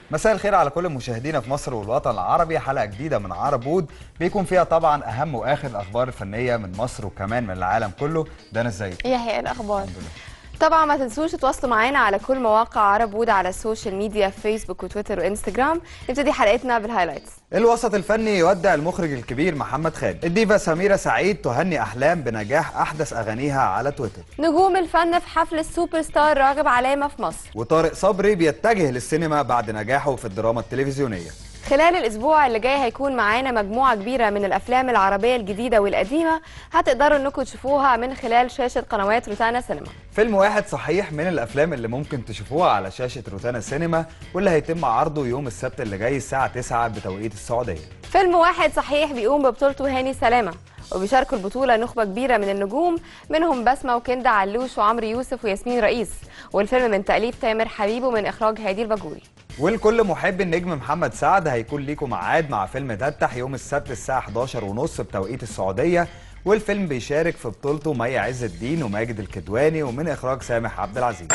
مساء الخير على كل مشاهدينا في مصر والوطن العربي حلقه جديده من عرب وود بيكون فيها طبعا اهم واخر الاخبار الفنيه من مصر وكمان من العالم كله ده انا ازيك يحيى إيه الاخبار طبعا ما تنسوش تتواصلوا معانا على كل مواقع عرب وود على السوشيال ميديا في فيسبوك وتويتر وانستجرام نبتدي حلقتنا بالهايلايتس الوسط الفني يودع المخرج الكبير محمد خالد الديفا سميرة سعيد تهني أحلام بنجاح أحدث أغانيها على تويتر نجوم الفن في حفل السوبر ستار راغب علامه في مصر وطارق صبري بيتجه للسينما بعد نجاحه في الدراما التلفزيونية خلال الاسبوع اللي جاي هيكون معانا مجموعه كبيره من الافلام العربيه الجديده والقديمه هتقدروا انكم تشوفوها من خلال شاشه قنوات روتانا سينما فيلم واحد صحيح من الأفلام اللي ممكن تشوفوها على شاشة روتانا سينما واللي هيتم عرضه يوم السبت اللي جاي الساعة 9 بتوقيت السعودية فيلم واحد صحيح بيقوم ببطولته هاني سلامه وبيشاركوا البطوله نخبه كبيره من النجوم منهم بسمه وكندا علوش وعمرو يوسف وياسمين رئيس والفيلم من تاليف تامر حبيب ومن اخراج هادي الباجوري والكل محب النجم محمد سعد هيكون ليكم ميعاد مع فيلم تفتح يوم السبت الساعة 11 ونص بتوقيت السعودية والفيلم بيشارك في بطولته مي عز الدين وماجد الكدواني ومن إخراج سامح عبد العزيز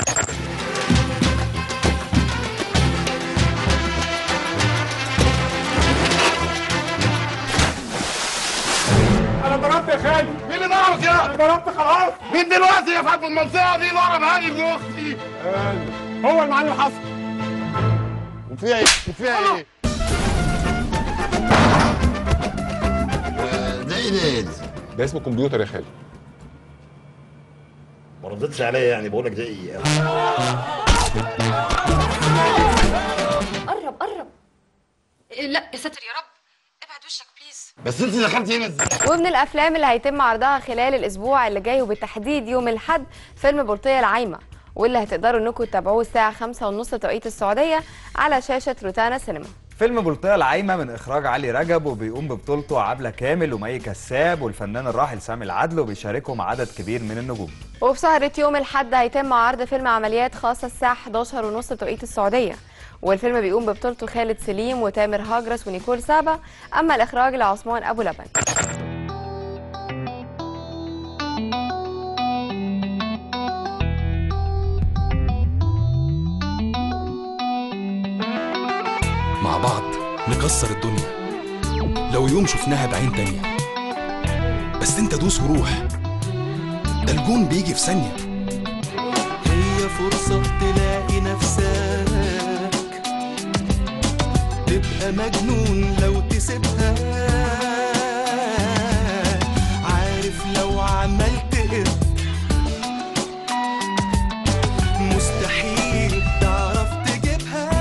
انا ضربت يا خالد مين اللي ضربك يا انا ضربت خلاص مين دلوقتي يفهم في المنطقه دي ضرب هاني ابن اختي هو المعلم حصل وفيها ايه وفيها ايه آه، ده ايه ده ده اسمه كمبيوتر يا خالد ما ردتش عليا يعني بقول لك ده ايه قرب قرب إيه، لا يا ساتر يا رب ابعد وشك بليز بس انت دخلت هنا ازاي ومن الافلام اللي هيتم عرضها خلال الاسبوع اللي جاي وبالتحديد يوم الاحد فيلم بلطيه العايمه واللي هتقدروا انكم تتابعوه الساعه 5 ونص توقيت السعوديه على شاشه روتانا سينما فيلم بلطية العايمة من إخراج علي رجب وبيقوم ببطولته عبلة كامل ومي كساب والفنان الراحل سامي العدل وبيشاركهم عدد كبير من النجوم وفي سهرة يوم الحد هيتم عرض فيلم عمليات خاصة الساعة 11 ونص توقيت السعودية والفيلم بيقوم ببطولته خالد سليم وتامر هاجرس ونيكول سابا أما الإخراج لعثمان أبو لبن مع بعض نكسر الدنيا لو يوم شفناها بعين تانية بس انت دوس وروح ده الجون بيجي في ثانية هي فرصة تلاقي نفسك تبقى مجنون لو تسيبها عارف لو عملت ايه مستحيل تعرف تجيبها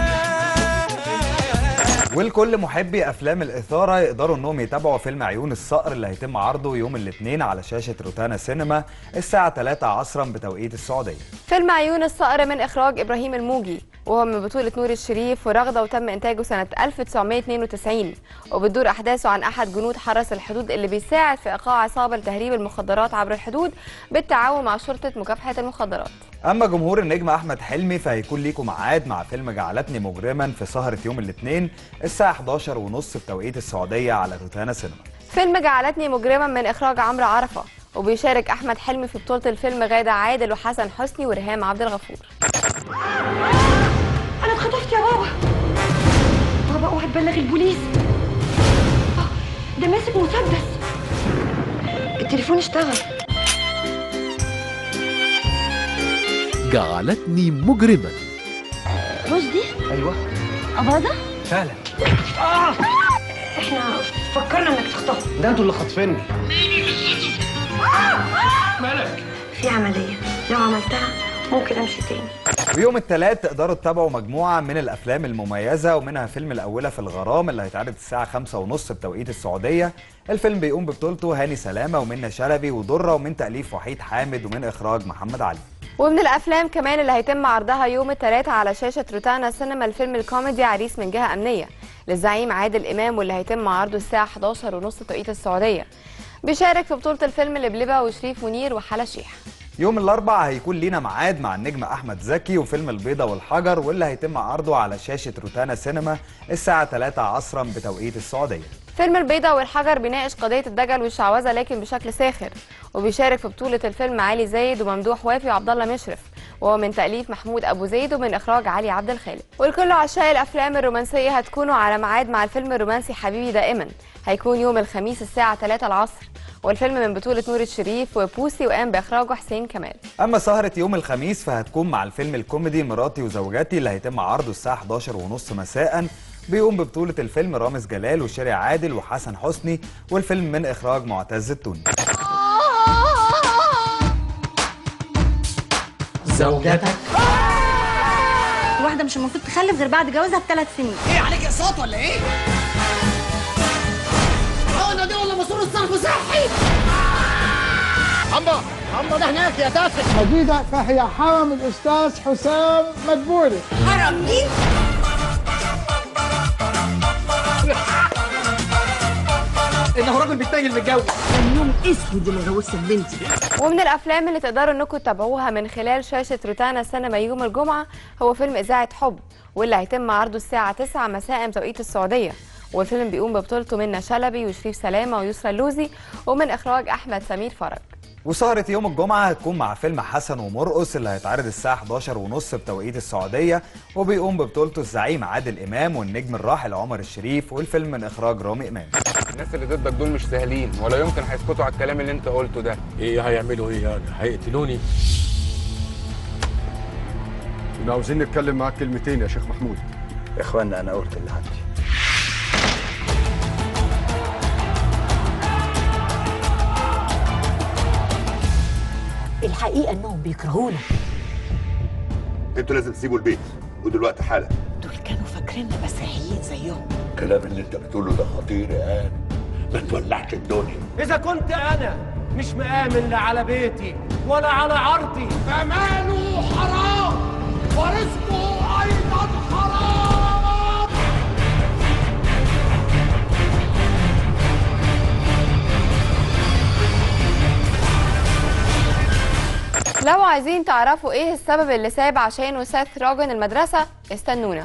والكل محبي أفلام الإثارة يقدروا إنهم يتابعوا فيلم عيون الصقر اللي هيتم عرضه يوم الاثنين على شاشة روتانا سينما الساعة 3 عصرا بتوقيت السعودية فيلم عيون الصقر من إخراج إبراهيم الموجي وهو من بطولة نور الشريف ورغدة وتم إنتاجه سنة 1992 وبتدور أحداثه عن أحد جنود حرس الحدود اللي بيساعد في إيقاع عصابة لتهريب المخدرات عبر الحدود بالتعاون مع شرطة مكافحة المخدرات أما جمهور النجم أحمد حلمي فهيكون ليكم ميعاد مع فيلم جعلتني مجرما في سهرة يوم الاثنين الساعة 11 ونص بتوقيت السعودية على روتانا سينما فيلم جعلتني مجرما من إخراج عمرو عرفة وبيشارك أحمد حلمي في بطولة الفيلم غادة عادل وحسن حسني وريهام عبد الغفور انا اتخطفت يا بابا بابا اوعى تبلغ البوليس آه، ده ماسك مسدس التليفون اشتغل جعلتني مجرما رشدي ايوه أباظة فعلا احنا فكرنا انك تخطفه ده انتوا اللي خاطفيني في عملية لو عملتها ممكن امشي تاني ويوم الثلاث تقدروا تتابعوا مجموعة من الأفلام المميزة ومنها فيلم الأولى في الغرام اللي هيتعرض الساعة خمسة ونص بتوقيت السعودية الفيلم بيقوم ببطولته هاني سلامة ومنى شلبي ودرة ومن تأليف وحيد حامد ومن إخراج محمد علي ومن الافلام كمان اللي هيتم عرضها يوم الثلاثاء على شاشه روتانا سينما الفيلم الكوميدي عريس من جهه امنيه للزعيم عادل امام واللي هيتم عرضه الساعه 11 ونص توقيت السعوديه بيشارك في بطوله الفيلم لبلبه وشريف منير وحلا شيح يوم الأربع هيكون لينا ميعاد مع النجم أحمد زكي وفيلم البيضة والحجر واللي هيتم عرضه على شاشة روتانا سينما الساعة 3 عصرا بتوقيت السعودية فيلم البيضة والحجر بيناقش قضية الدجل والشعوذة لكن بشكل ساخر وبيشارك في بطولة الفيلم علي زايد وممدوح وافي وعبد الله مشرف وهو من تأليف محمود أبو زيد ومن إخراج علي عبد الخالق والكل عشاق الأفلام الرومانسية هتكونوا على ميعاد مع الفيلم الرومانسي حبيبي دائما هيكون يوم الخميس الساعة 3 العصر والفيلم من بطولة نور الشريف وبوسي وقام بإخراجه حسين كمال اما سهرة يوم الخميس فهتكون مع الفيلم الكوميدي مراتي وزوجاتي اللي هيتم عرضه الساعة 11 ونص مساء بيقوم ببطولة الفيلم رامز جلال وشارع عادل وحسن حسني والفيلم من إخراج معتز التوني زوجتك واحدة مش المفروض تخلف غير بعد جوازها بثلاث سنين ايه عليك اقساط ولا ايه؟ حقنة دي ولا ماسور الصرف صحي؟ حمبا حمبا ده هناك يا تافه جديدة فهي حرم الأستاذ حسام مدبولي حرم مين؟ انه راجل بيتنجل متجوز يوم اسود اللي جوزت بنتي ومن الافلام اللي تقدروا انكم تتابعوها من خلال شاشه روتانا سينما يوم الجمعه هو فيلم اذاعه حب واللي هيتم عرضه الساعه 9 مساء بتوقيت السعوديه والفيلم بيقوم ببطولته منى شلبي وشريف سلامه ويسرى اللوزي ومن اخراج احمد سمير فرج وسهرة يوم الجمعة هتكون مع فيلم حسن ومرقص اللي هيتعرض الساعة 11 ونص بتوقيت السعودية وبيقوم ببطولته الزعيم عادل إمام والنجم الراحل عمر الشريف والفيلم من إخراج رامي إمام الناس اللي ضدك دول مش سهلين ولا يمكن هيسكتوا على الكلام اللي انت قلته ده ايه هيعملوا ايه يعني هيقتلوني كنا عاوزين نتكلم معاك كلمتين يا شيخ محمود يا اخوانا انا قلت اللي عندي الحقيقة انهم بيكرهونا انتوا لازم تسيبوا البيت ودلوقتي حالا دول كانوا فاكريننا مسيحيين زيهم الكلام اللي انت بتقوله ده خطير يا هاني ما تولعش الدنيا اذا كنت انا مش مآمن لا على بيتي ولا على عرضي فماله حرام ورزقه ايضا حرام لو عايزين تعرفوا ايه السبب اللي ساب عشانه سيث روجن المدرسه استنونا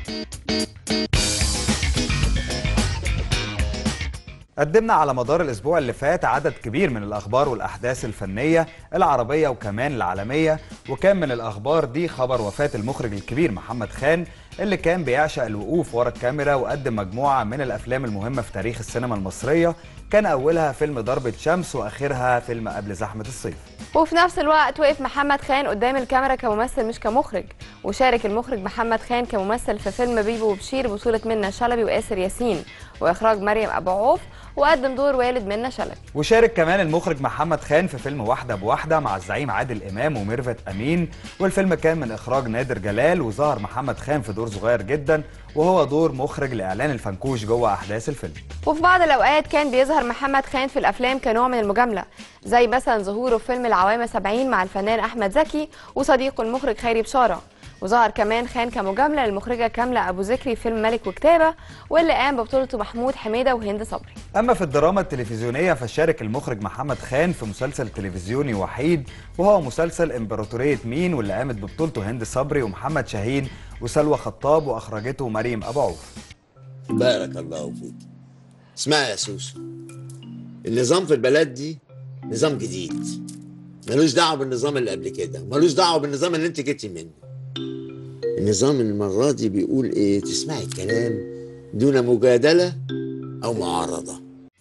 قدمنا على مدار الأسبوع اللي فات عدد كبير من الأخبار والأحداث الفنية العربية وكمان العالمية وكان من الأخبار دي خبر وفاة المخرج الكبير محمد خان اللي كان بيعشق الوقوف ورا الكاميرا وقدم مجموعة من الأفلام المهمة في تاريخ السينما المصرية كان أولها فيلم ضربة شمس وآخرها فيلم قبل زحمة الصيف وفي نفس الوقت وقف محمد خان قدام الكاميرا كممثل مش كمخرج وشارك المخرج محمد خان كممثل في فيلم بيبو وبشير بطولة منى شلبي وآسر ياسين وإخراج مريم أبو عوف وقدم دور والد منى شلبي وشارك كمان المخرج محمد خان في فيلم واحدة بواحدة مع الزعيم عادل إمام وميرفت أمين والفيلم كان من إخراج نادر جلال وظهر محمد خان في دور صغير جدا وهو دور مخرج لإعلان الفنكوش جوه أحداث الفيلم وفي بعض الأوقات كان بيظهر محمد خان في الأفلام كنوع من المجاملة زي مثلا ظهوره في فيلم العوامة 70 مع الفنان أحمد زكي وصديقه المخرج خيري بشارة وظهر كمان خان كمجاملة للمخرجة كاملة أبو ذكري في فيلم ملك وكتابة واللي قام ببطولته محمود حميدة وهند صبري أما في الدراما التلفزيونية فشارك المخرج محمد خان في مسلسل تلفزيوني وحيد وهو مسلسل إمبراطورية مين واللي قامت ببطولته هند صبري ومحمد شاهين وسلوى خطاب وأخرجته مريم أبو عوف بارك الله فيك اسمع يا سوسو النظام في البلد دي نظام جديد ملوش دعوه بالنظام اللي قبل كده ملوش دعوه بالنظام اللي انت جيتي منه النظام المرة دي بيقول ايه تسمعي الكلام دون مجادلة او معارضة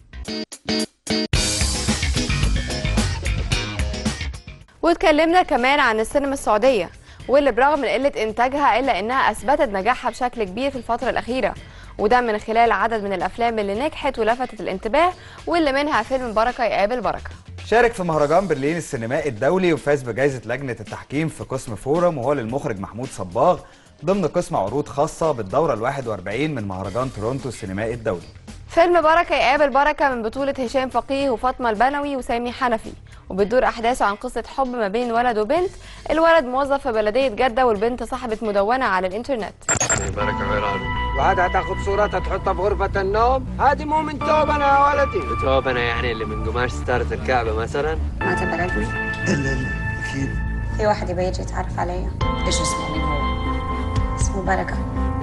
واتكلمنا كمان عن السينما السعودية واللي برغم من قلة إنتاجها إلا إنها أثبتت نجاحها بشكل كبير في الفترة الأخيرة وده من خلال عدد من الأفلام اللي نجحت ولفتت الانتباه واللي منها فيلم بركة يقابل بركة شارك في مهرجان برلين السينمائي الدولي وفاز بجائزة لجنة التحكيم في قسم فورم وهو للمخرج محمود صباغ ضمن قسم عروض خاصة بالدورة ال 41 من مهرجان تورونتو السينمائي الدولي فيلم بركة يقابل بركة من بطولة هشام فقيه وفاطمة البنوي وسامي حنفي وبتدور أحداثه عن قصة حب ما بين ولد وبنت الولد موظف في بلدية جدة والبنت صاحبة مدونة على الإنترنت بركة غير عادي وهذا هتاخد صورتها تحطها في غرفة النوم هذه مو من توبنا يا ولدي توبنا يعني اللي من قماش ستارة الكعبة مثلا ما تبرقني لا لا اكيد في واحد يبي يجي يتعرف علي ايش اسمه مين هو اسمه بركة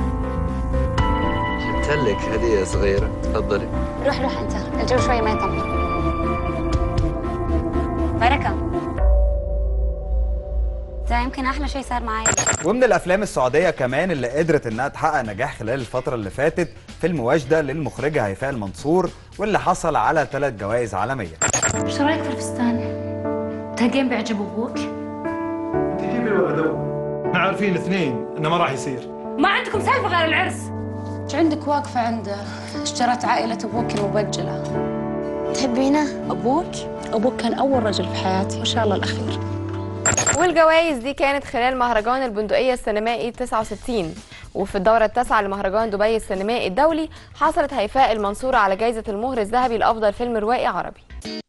جبت لك هدية صغيرة تفضلي روح روح انت الجو شوي ما يطمن بركة ده يمكن احلى شيء صار معايا ومن الافلام السعوديه كمان اللي قدرت انها تحقق نجاح خلال الفتره اللي فاتت فيلم وجده للمخرجه هيفاء المنصور واللي حصل على ثلاث جوائز عالميه ايش رايك في الفستان؟ تهجين بيعجب ابوك؟ جيبي الولد احنا عارفين الاثنين انه ما راح يصير ما عندكم سالفه غير العرس ايش عندك واقفة عنده؟ اشترت عائلة أبوك المبجلة تحبينه؟ أبوك؟ أبوك كان أول رجل في حياتي وإن شاء الله الأخير والجوائز دي كانت خلال مهرجان البندقية السينمائي 69 وفي الدورة التاسعة لمهرجان دبي السينمائي الدولي حصلت هيفاء المنصورة على جائزة المهر الذهبي لأفضل فيلم روائي عربي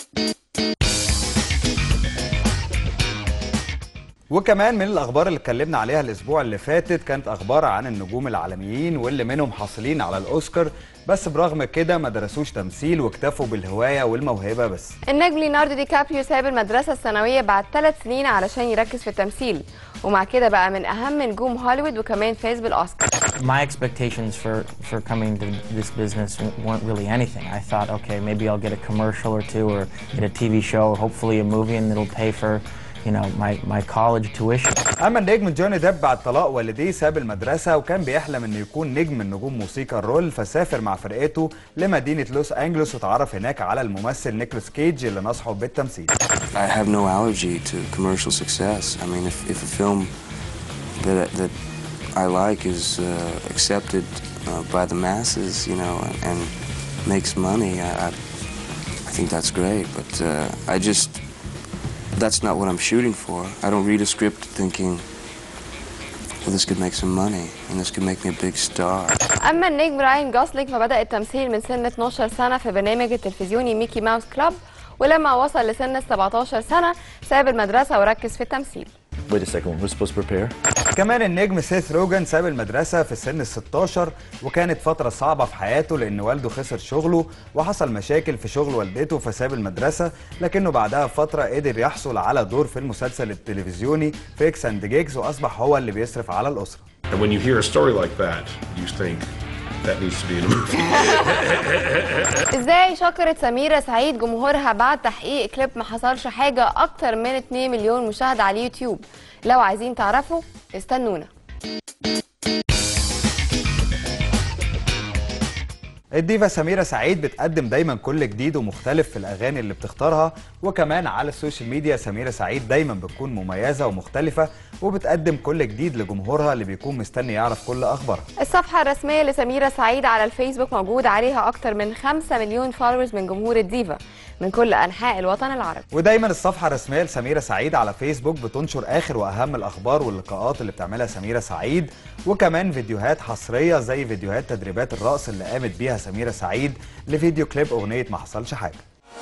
وكمان من الاخبار اللي اتكلمنا عليها الاسبوع اللي فاتت كانت اخبار عن النجوم العالميين واللي منهم حاصلين على الاوسكار بس برغم كده ما درسوش تمثيل واكتفوا بالهوايه والموهبه بس النجم ليوناردو دي كابريو ساب المدرسة الثانوية بعد ثلاث سنين علشان يركز في التمثيل ومع كده بقى من أهم نجوم هوليوود وكمان فاز بالأوسكار My expectations for, for coming to this business weren't really anything. I thought, okay, maybe I'll get a commercial or two or get a TV show or hopefully a movie and it'll pay for, you know, my, my college tuition. اما النجم جوني ديب بعد طلاق والديه ساب المدرسه وكان بيحلم انه يكون نجم من نجوم موسيقى الرول فسافر مع فرقته لمدينه لوس انجلوس وتعرف هناك على الممثل نيكولاس كيج اللي نصحه بالتمثيل I have no allergy to commercial success. I mean, if, if a film that, that I like is uh, accepted uh, by the masses, you know, and, and makes money, I, I, I think that's great. But uh, I just, that's not what I'm shooting for. I don't read a script thinking, well, this could make some money and this could make me a big star. أما النجم راين جوسلينج فبدأ التمثيل من سن 12 سنة في برنامج التلفزيوني ميكي ماوس كلاب ولما وصل لسن ال 17 سنة ساب المدرسة وركز في التمثيل Wait a second, we're supposed to prepare? كمان النجم سيث روجن ساب المدرسة في سن ال 16 وكانت فترة صعبة في حياته لأن والده خسر شغله وحصل مشاكل في شغل والدته فساب المدرسة لكنه بعدها بفترة قدر يحصل على دور في المسلسل التلفزيوني فيكس اند جيجز وأصبح هو اللي بيصرف على الأسرة And when you hear a story like that, you think that needs to be in a movie. ازاي شكرت سميرة سعيد جمهورها بعد تحقيق كليب ما حصلش حاجة أكتر من 2 مليون مشاهدة على اليوتيوب لو عايزين تعرفوا استنونا الديفا سميرة سعيد بتقدم دايما كل جديد ومختلف في الأغاني اللي بتختارها وكمان على السوشيال ميديا سميرة سعيد دايما بتكون مميزة ومختلفة وبتقدم كل جديد لجمهورها اللي بيكون مستني يعرف كل أخبارها الصفحة الرسمية لسميرة سعيد على الفيسبوك موجود عليها أكتر من 5 مليون فولورز من جمهور الديفا من كل أنحاء الوطن العربي ودايما الصفحة الرسمية لسميرة سعيد على فيسبوك بتنشر آخر وأهم الأخبار واللقاءات اللي بتعملها سميرة سعيد وكمان فيديوهات حصرية زي فيديوهات تدريبات الرقص اللي قامت بيها سميرة سعيد لفيديو كليب أغنية ما حصلش حاجة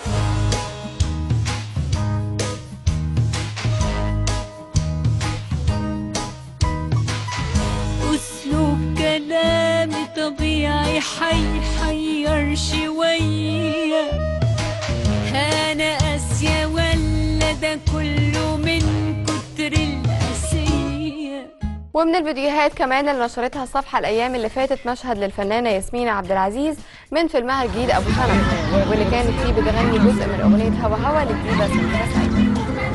أسلوب كلامي طبيعي حيحير شوية أنا قاسية ولا ده كله من كتر القاسية ومن الفيديوهات كمان اللي نشرتها الصفحة الأيام اللي فاتت مشهد للفنانة ياسمين عبد العزيز من فيلمها الجديد أبو سنة واللي كانت فيه بتغني جزء من أغنية هوا هوا للديفا سميرة سعيد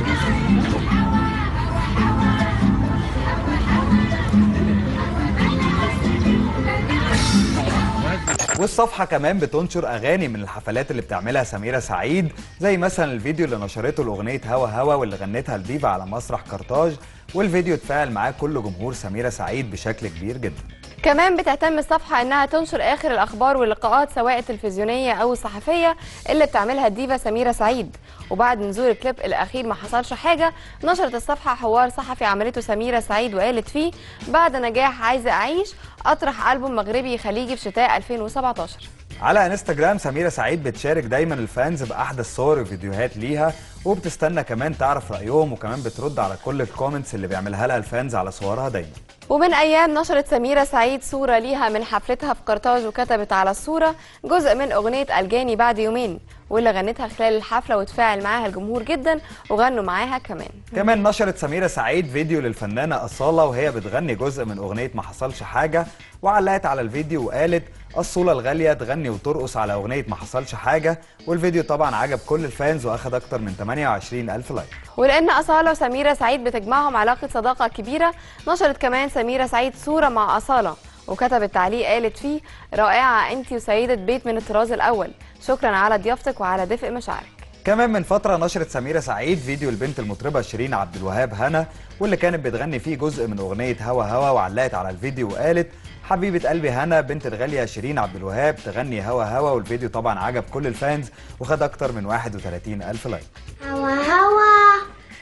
والصفحة كمان بتنشر أغاني من الحفلات اللي بتعملها سميرة سعيد زي مثلا الفيديو اللي نشرته لأغنية هوا هوا واللي غنتها الديفا على مسرح قرطاج والفيديو اتفاعل معاه كل جمهور سميرة سعيد بشكل كبير جدا كمان بتهتم الصفحة إنها تنشر آخر الأخبار واللقاءات سواء التلفزيونية أو الصحفية اللي بتعملها الديفا سميرة سعيد وبعد نزول الكليب الأخير ما حصلش حاجة نشرت الصفحة حوار صحفي عملته سميرة سعيد وقالت فيه بعد نجاح عايزة أعيش أطرح ألبوم مغربي خليجي في شتاء 2017 على انستجرام سميرة سعيد بتشارك دايما الفانز بأحدث صور وفيديوهات ليها وبتستنى كمان تعرف رأيهم وكمان بترد على كل الكومنتس اللي بيعملها لها الفانز على صورها دايما ومن أيام نشرت سميرة سعيد صورة ليها من حفلتها في قرطاج وكتبت على الصورة جزء من أغنية الجاني بعد يومين واللي غنتها خلال الحفلة وتفاعل معاها الجمهور جدا وغنوا معاها كمان كمان نشرت سميرة سعيد فيديو للفنانة أصالة وهي بتغني جزء من أغنية ما حصلش حاجة وعلقت على الفيديو وقالت الصولة الغالية تغني وترقص على أغنية ما حصلش حاجة والفيديو طبعا عجب كل الفانز وأخد أكتر من 28 ألف لايك ولأن أصالة وسميرة سعيد بتجمعهم علاقة صداقة كبيرة نشرت كمان سميرة سعيد صورة مع أصالة وكتبت تعليق قالت فيه رائعة أنت وسيدة بيت من الطراز الأول شكرا على ضيافتك وعلى دفء مشاعرك كمان من فترة نشرت سميرة سعيد فيديو البنت المطربة شيرين عبد الوهاب هنا واللي كانت بتغني فيه جزء من أغنية هوا هوا وعلقت على الفيديو وقالت حبيبة قلبي هنا بنت الغالية شيرين عبد الوهاب تغني هوا هوا والفيديو طبعا عجب كل الفانز وخد أكتر من 31 ألف لايك هوا هوا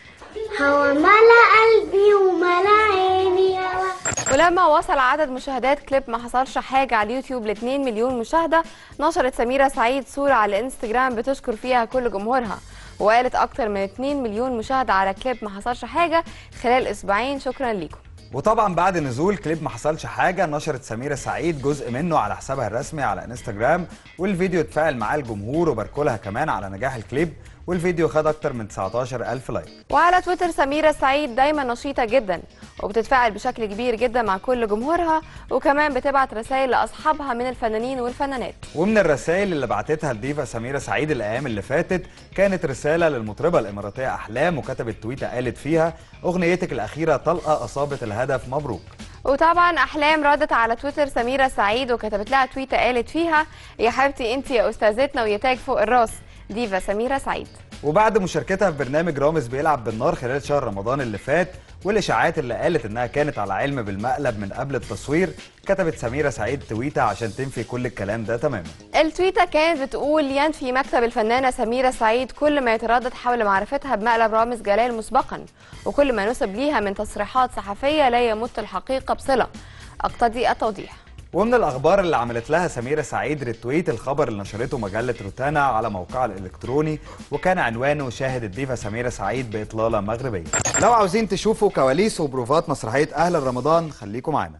هوا ملا قلبي وملا عيني هوا ولما وصل عدد مشاهدات كليب ما حصلش حاجة على اليوتيوب ل 2 مليون مشاهدة نشرت سميرة سعيد صورة على الانستجرام بتشكر فيها كل جمهورها وقالت أكتر من 2 مليون مشاهدة على كليب ما حصلش حاجة خلال أسبوعين شكرا ليكم وطبعا بعد نزول كليب ما حصلش حاجة نشرت سميرة سعيد جزء منه على حسابها الرسمي على انستجرام والفيديو اتفاعل معاه الجمهور وباركوا لها كمان على نجاح الكليب والفيديو خد أكتر من 19 ألف لايك وعلى تويتر سميرة سعيد دايما نشيطة جدا وبتتفاعل بشكل كبير جدا مع كل جمهورها وكمان بتبعت رسائل لأصحابها من الفنانين والفنانات ومن الرسائل اللي بعتتها الديفا سميرة سعيد الأيام اللي فاتت كانت رسالة للمطربة الإماراتية أحلام وكتبت تويتة قالت فيها أغنيتك الأخيرة طلقة أصابت الهدف مبروك وطبعا احلام ردت على تويتر سميره سعيد وكتبت لها تويته قالت فيها يا حبيبتي انت يا استاذتنا ويا تاج فوق الراس ديفا سميره سعيد وبعد مشاركتها في برنامج رامز بيلعب بالنار خلال شهر رمضان اللي فات والاشاعات اللي قالت انها كانت على علم بالمقلب من قبل التصوير كتبت سميره سعيد تويته عشان تنفي كل الكلام ده تماما التويته كانت بتقول ينفي مكتب الفنانه سميره سعيد كل ما يتردد حول معرفتها بمقلب رامز جلال مسبقا وكل ما نسب ليها من تصريحات صحفيه لا يمت الحقيقه بصله اقتضي التوضيح ومن الاخبار اللي عملت لها سميره سعيد ريتويت الخبر اللي نشرته مجله روتانا على موقعها الالكتروني وكان عنوانه شاهد الديفا سميره سعيد باطلاله مغربيه لو عاوزين تشوفوا كواليس وبروفات مسرحيه اهل رمضان خليكم معانا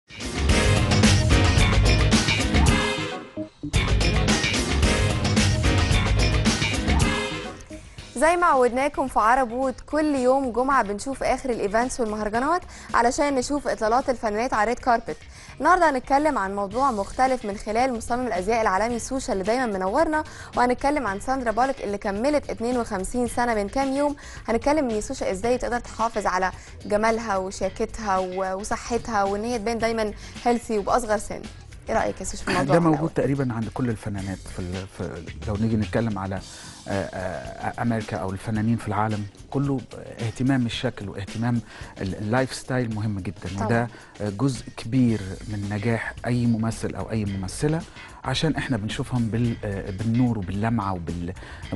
زي ما عودناكم في عرب وود كل يوم جمعه بنشوف اخر الايفنتس والمهرجانات علشان نشوف اطلالات الفنانات على ريد كاربت النهارده هنتكلم عن موضوع مختلف من خلال مصمم الازياء العالمي سوشا اللي دايما منورنا وهنتكلم عن ساندرا بالك اللي كملت 52 سنه من كام يوم هنتكلم ان سوشا ازاي تقدر تحافظ على جمالها وشياكتها وصحتها وان هي تبان دايما هيلثي وباصغر سن ايه رايك يا سوشا في الموضوع ده موجود تقريبا عند كل الفنانات في, ال... في لو نيجي نتكلم على امريكا او الفنانين في العالم كله اهتمام الشكل واهتمام اللايف ستايل مهم جدا طبعا. وده جزء كبير من نجاح اي ممثل او اي ممثله عشان احنا بنشوفهم بال... بالنور وباللمعه وبال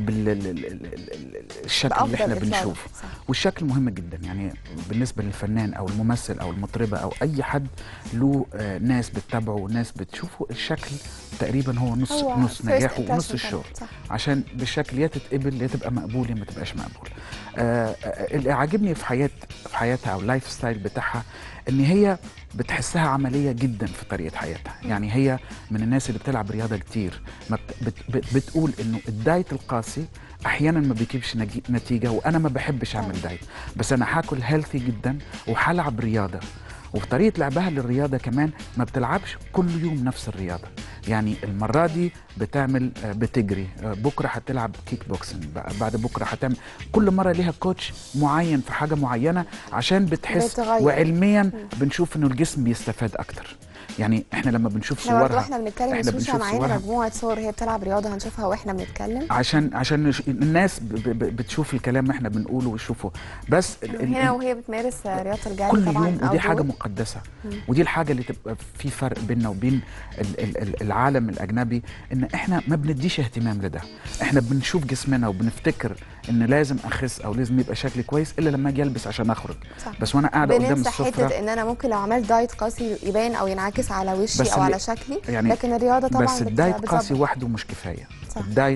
بالشكل اللي احنا بنشوفه والشكل مهم جدا يعني بالنسبه للفنان او الممثل او المطربه او اي حد له ناس بتتابعه وناس بتشوفه الشكل تقريبا هو نص هو نص نجاحه ونص الشغل عشان بالشكل يا تتقبل يا تبقى مقبول يا ما تبقاش مقبول آه اللي عاجبني في حياه في حياتها او اللايف ستايل بتاعها ان هي بتحسها عمليه جدا في طريقه حياتها يعني هي من الناس اللي بتلعب رياضه كتير ما بت بت بتقول انه الدايت القاسي احيانا ما بيجيبش نتيجه وانا ما بحبش اعمل دايت بس انا هاكل هيلثي جدا وهلعب رياضه وفي طريقه لعبها للرياضه كمان ما بتلعبش كل يوم نفس الرياضه يعني المره دي بتعمل بتجري بكره هتلعب كيك بوكسنج بعد بكره هتعمل كل مره ليها كوتش معين في حاجه معينه عشان بتحس بتغير. وعلميا بنشوف انه الجسم بيستفاد اكتر يعني احنا لما بنشوف صورها احنا بنتكلم احنا بنشوف معانا مجموعه صور هي بتلعب رياضه هنشوفها واحنا بنتكلم عشان عشان الناس بتشوف الكلام اللي احنا بنقوله ويشوفوا بس هنا وهي بتمارس رياضه الجري كل طبعا يوم ودي حاجه مقدسه مم. ودي الحاجه اللي تبقى في فرق بيننا وبين العالم الاجنبي ان احنا ما بنديش اهتمام لده احنا بنشوف جسمنا وبنفتكر ان لازم اخس او لازم يبقى شكلي كويس الا لما اجي البس عشان اخرج صح. بس وانا قاعده قدام السفره حته ان انا ممكن لو عملت دايت قاسي يبان او ينعكس على وشي او على شكلي يعني لكن الرياضه طبعا بس الدايت قاسي وحده مش كفايه صح. الدايت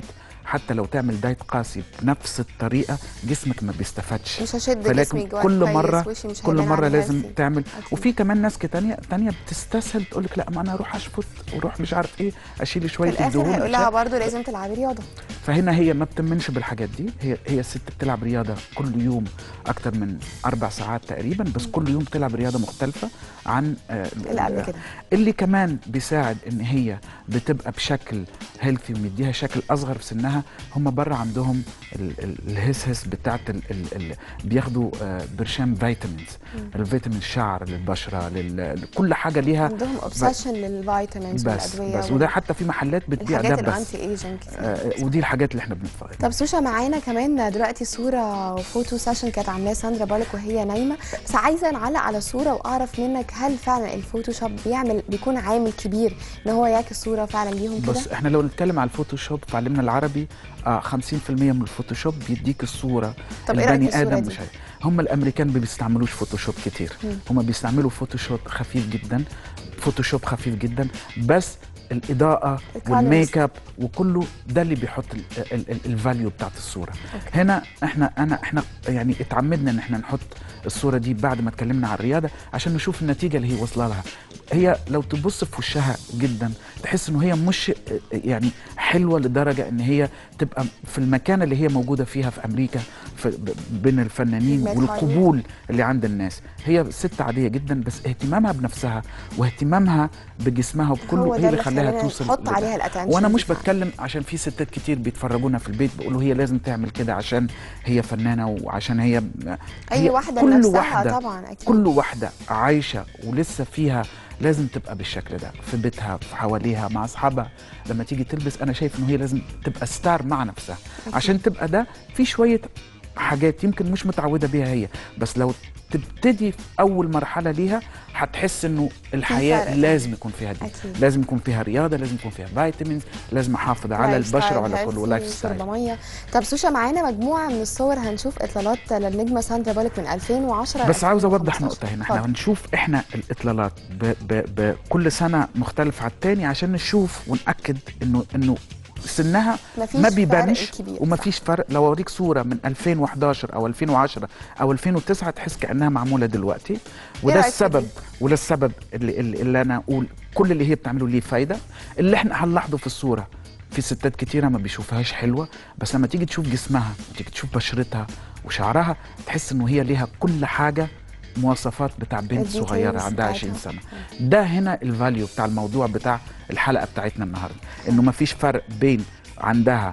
حتى لو تعمل دايت قاسي بنفس الطريقه جسمك ما بيستفادش مش هشد فلكن جسمي جوه كل كويس، مره وشي مش كل هيبان مره على لازم healthy. تعمل وفي كمان ناس تانية تانية بتستسهل تقول لك لا ما انا اروح اشفط واروح مش عارف ايه اشيل في شويه الاخر الدهون هيقول لها أشيل. برضه لازم تلعبي رياضه فهنا هي ما بتمنش بالحاجات دي هي هي الست بتلعب رياضه كل يوم اكتر من اربع ساعات تقريبا بس كل يوم بتلعب رياضه مختلفه عن آه، اللي قبل كده. اللي كمان بيساعد ان هي بتبقى بشكل هيلثي ومديها شكل اصغر في سنها هم بره عندهم ال- ال- الهسهس بتاعت ال ال ال بياخدوا آه، برشام فيتامينز الفيتامين الشعر للبشره لل- كل حاجه ليها عندهم اوبسيشن للفيتامينز بس والادويه بس وده حتى في محلات بتبيع الحاجات ده بس الانتي ايجنج آه، ودي الحاجات اللي احنا بنتفرج طب سوشا معانا كمان دلوقتي صوره فوتو سيشن كانت عاملاه ساندرا بالك وهي نايمه بس عايزه نعلق على صوره واعرف منك هل فعلا الفوتوشوب بيعمل بيكون عامل كبير ان هو يعكس صوره فعلا ليهم كده بص احنا لو نتكلم على الفوتوشوب في علمنا العربي آه 50% من الفوتوشوب بيديك الصوره طب إيه رأيك في البني الصورة ادم دي؟ مش عارف. هم الامريكان ما بيستعملوش فوتوشوب كتير مم. هم بيستعملوا فوتوشوب خفيف جدا فوتوشوب خفيف جدا بس الاضاءه الcolors. والميك اب وكله ده اللي بيحط الفاليو بتاعت الصوره هنا احنا انا احنا يعني اتعمدنا ان احنا نحط الصوره دي بعد ما اتكلمنا عن الرياضه عشان نشوف النتيجه اللي هي واصله لها هي لو تبص في وشها جدا تحس انه هي مش يعني حلوه لدرجه ان هي تبقى في المكان اللي هي موجوده فيها في امريكا في ب- بين الفنانين مدحت والقبول اللي عند الناس هي ست عاديه جدا بس اهتمامها بنفسها واهتمامها بجسمها وبكله هو ده هي اللي اللي خلاها خلانا توصل نحط لده. عليها الاتنشن وانا دي مش فعلا. بتكلم عشان في ستات كتير بيتفرجونا في البيت بيقولوا هي لازم تعمل كده عشان هي فنانه وعشان هي أي هي واحدة كل لنفسها واحدة طبعاً أكيد. كل واحده عايشه ولسه فيها لازم تبقى بالشكل ده في بيتها في حواليها مع اصحابها لما تيجي تلبس انا شايف انه هي لازم تبقى ستار مع نفسها أكيد. عشان تبقى ده في شويه حاجات يمكن مش متعوده بيها هي بس لو تبتدي في اول مرحله ليها هتحس انه الحياه فرق. لازم يكون فيها دي أكيد. لازم يكون فيها رياضه لازم يكون فيها فيتامينز لازم احافظ على لايف البشره ستايل وعلى كله healthy، ولايف ستايل شرب ميه طب سوشا معانا مجموعه من الصور هنشوف اطلالات للنجمه ساندرا بالك من 2010 بس عاوز اوضح 2015. نقطه هنا احنا اتفضل. هنشوف احنا الاطلالات ب ب ب كل سنه مختلف على التاني عشان نشوف وناكد انه انه سنها مفيش ما فرق بيبانش كبير، وما فيش فرق لو اوريك صوره من 2011 او 2010 او 2009 تحس كانها معموله دلوقتي وده رأيك في السبب دي؟ وده السبب اللي, اللي, اللي انا اقول كل اللي هي بتعمله ليه فايده اللي احنا هنلاحظه في الصوره في ستات كتيرة ما بيشوفهاش حلوة بس لما تيجي تشوف جسمها وتيجي تشوف بشرتها وشعرها تحس انه هي ليها كل حاجة مواصفات بتاع بنت الديتيلز صغيرة عندها 20 بتاعتها. سنة ده هنا الفاليو بتاع الموضوع بتاع الحلقة بتاعتنا النهاردة انه ما فيش فرق بين عندها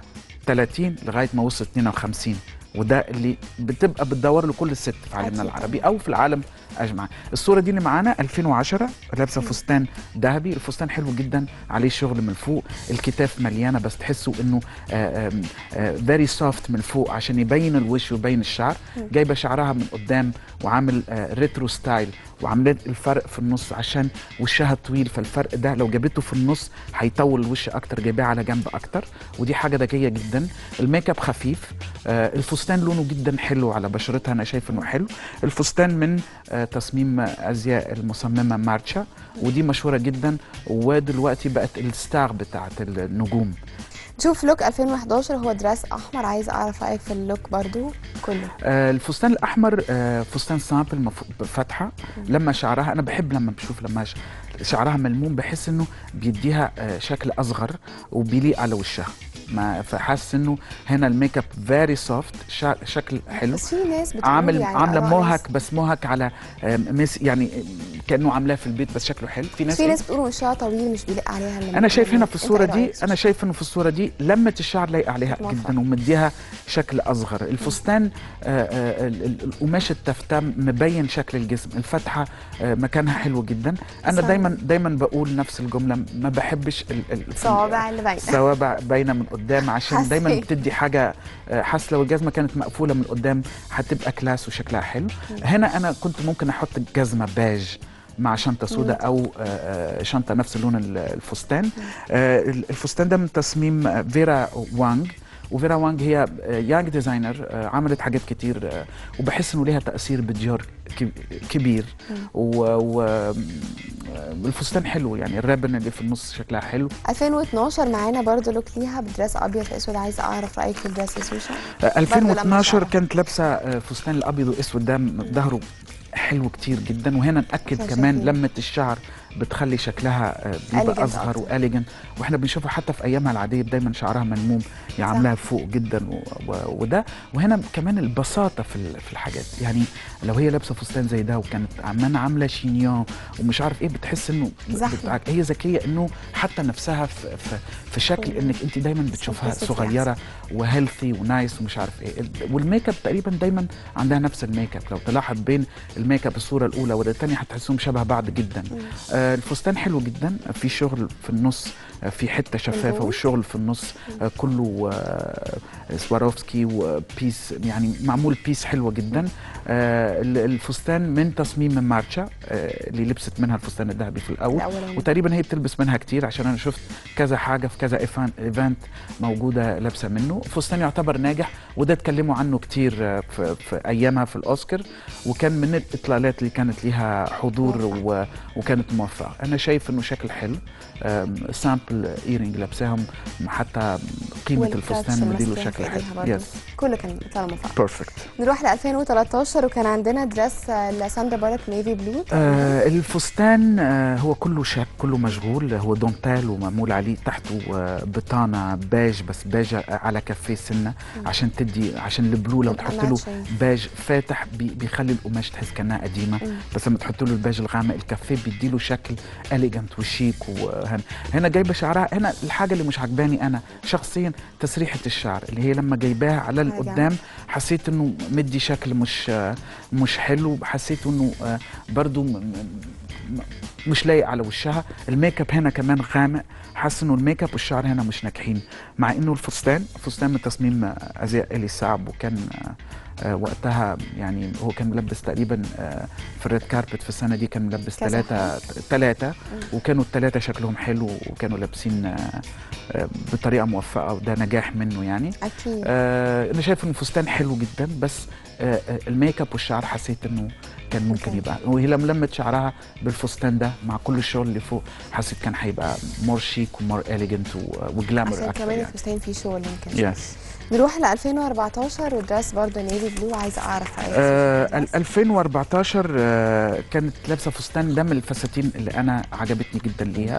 30 لغاية ما وصلت 52 وده اللي بتبقى بتدور له كل ست في عالمنا أكيد. العربي او في العالم اجمع الصوره دي اللي معانا 2010 لابسه فستان ذهبي الفستان حلو جدا عليه شغل من فوق الكتاف مليانه بس تحسوا انه فيري سوفت من فوق عشان يبين الوش ويبين الشعر مم. جايبه شعرها من قدام وعامل ريترو ستايل وعاملين الفرق في النص عشان وشها طويل فالفرق ده لو جابته في النص هيطول الوش اكتر جايباه على جنب اكتر ودي حاجه ذكيه جدا الميك اب خفيف آه، الفستان لونه جدا حلو على بشرتها انا شايف انه حلو الفستان من آه، تصميم ازياء المصممه مارتشا ودي مشهوره جدا ودلوقتي بقت الستار بتاعت النجوم نشوف لوك 2011 هو دراس احمر عايز اعرف رايك في اللوك برضو كله آه، الفستان الاحمر آه، فستان سامبل مف- فاتحه لما شعرها انا بحب لما بشوف لما ش- شعرها ملموم بحس انه بيديها آه، شكل اصغر وبيليق على وشها ما فحاسس انه هنا الميك اب فيري سوفت شكل حلو بس في ناس بتقول عامل يعني عامله آراء موهك بس موهك على آه، مس يعني آه، كانه عاملاه في البيت بس شكله حلو في ناس ناس في إيه؟ ناس بتقول وشها طويل مش بيليق عليها اللي انا شايف هنا في أنت الصوره إيه دي رأيك؟ انا شايف انه في الصوره دي لمه الشعر لايقه عليها موافقة. جدا ومديها شكل اصغر الفستان آه، آه، ال- ال- القماش التفتان مبين شكل الجسم الفتحه آه، مكانها حلو جدا انا صح. دايما دايما بقول نفس الجمله ما بحبش ال- ال- الصوابع اللي باينه الصوابع باينه من قدام عشان حسيت. دايما بتدي حاجه آه، حاسس لو الجزمه كانت مقفوله من قدام هتبقى كلاس وشكلها حلو هنا انا كنت ممكن احط جزمه باج مع شنطه سوداء او آه، آه، شنطه نفس لون ال- الفستان آه، الفستان ده من تصميم آه، فيرا وانج وفيرا وانج هي يانج ديزاينر عملت حاجات كتير آه، وبحس انه ليها تاثير بديور كب- كبير و, و الفستان حلو يعني الرابن اللي في النص شكلها حلو 2012 معانا برضو لوك ليها بدرس ابيض في اسود عايزه اعرف رايك في الدرس يا سوشا آه، برضو لما 2012 شعرها. كانت لابسه آه، فستان الابيض واسود ده م- ظهره حلو كتير جدا وهنا ناكد كان كمان شكله. لمه الشعر بتخلي شكلها آه، بيبقى Elegant اصغر أكتر. واليجن واحنا بنشوفها حتى في ايامها العاديه دايما شعرها ملموم يعملها فوق جدا و... و... وده وهنا كمان البساطه في ال- في الحاجات يعني لو هي لابسه فستان زي ده وكانت عمالة عامله شينيون ومش عارف ايه بتحس انه زحمة. بتاعك هي ذكيه انه حتى نفسها في, في, في شكل انك انت دايما بتشوفها Simplicity صغيره وهيلثي ونايس ومش عارف ايه ال- والميك اب تقريبا دايما عندها نفس الميك اب لو تلاحظ بين الميك اب الصوره الاولى والثانيه هتحسهم شبه بعض جدا آه الفستان حلو جدا في شغل في النص آه في حته شفافه الجو. والشغل في النص آه كله آه سواروفسكي وبيس يعني معمول بيس حلوه جدا آه ال- الفستان من تصميم مارتشا آه اللي لبست منها الفستان الذهبي في الاول الأولاني. وتقريبا هي بتلبس منها كتير عشان انا شفت كذا حاجه في كذا إيفان- ايفنت موجوده لابسه منه فستان يعتبر ناجح وده اتكلموا عنه كتير آه، في, في ايامها في الاوسكار وكان من الاطلالات اللي كانت ليها حضور و... وكانت موفقه انا شايف انه شكل حلو آم، سامبل ايرنج لابساهم حتى قيمه والكاتش الفستان مديله الماسكين شكل في حلو إيديها برضو. يس كله كان طالع مفاجأة بيرفكت نروح ل 2013 وكان عندنا درس آه، لساندرا بولك نيفي بلو آه الفستان آه هو كله شاك كله مشغول هو دونتال ومعمول عليه تحته آه بطانه بيج بس بيج على كفيه سنه عشان تدي عشان البلو لو يبقى تحط له matching. بيج فاتح بي بيخلي القماش تحس كانها قديمه مم. بس لما تحط له البيج الغامق الكفيه بيديله شكل اليجنت وشيك وهنا هنا جايبه شعرها هنا الحاجه اللي مش عجباني انا شخصيا تسريحه الشعر اللي هي لما جايباها على حاجة. القدام حسيت انه مدي شكل مش آه، مش حلو حسيت انه آه، برضو م- م- م- مش لايق على وشها الميك اب هنا كمان غامق حاسس انه الميك اب والشعر هنا مش ناجحين مع انه الفستان فستان من تصميم آه، ازياء الي سعب وكان آه، آه، وقتها يعني هو كان ملبس تقريبا آه، في الريد كاربت في السنه دي كان ملبس كذا ثلاثه ثلاثه وكانوا الثلاثه شكلهم حلو وكانوا لابسين آه، آه، بطريقه موفقه وده نجاح منه يعني اكيد آه انا شايف انه فستان حلو جدا بس آه آه، الميك اب والشعر حسيت انه كان ممكن يبقى وهي لما لمت شعرها بالفستان ده مع كل الشغل اللي فوق حسيت كان هيبقى مور شيك ومور اليجنت وجلامر عشان اكتر كمان يعني الفستان فيه شغل يمكن يس نروح ل 2014 والدرس برضه نيفي بلو عايزه اعرف رايك آه ال- 2014 آه كانت لابسه فستان ده من الفساتين اللي انا عجبتني جدا ليها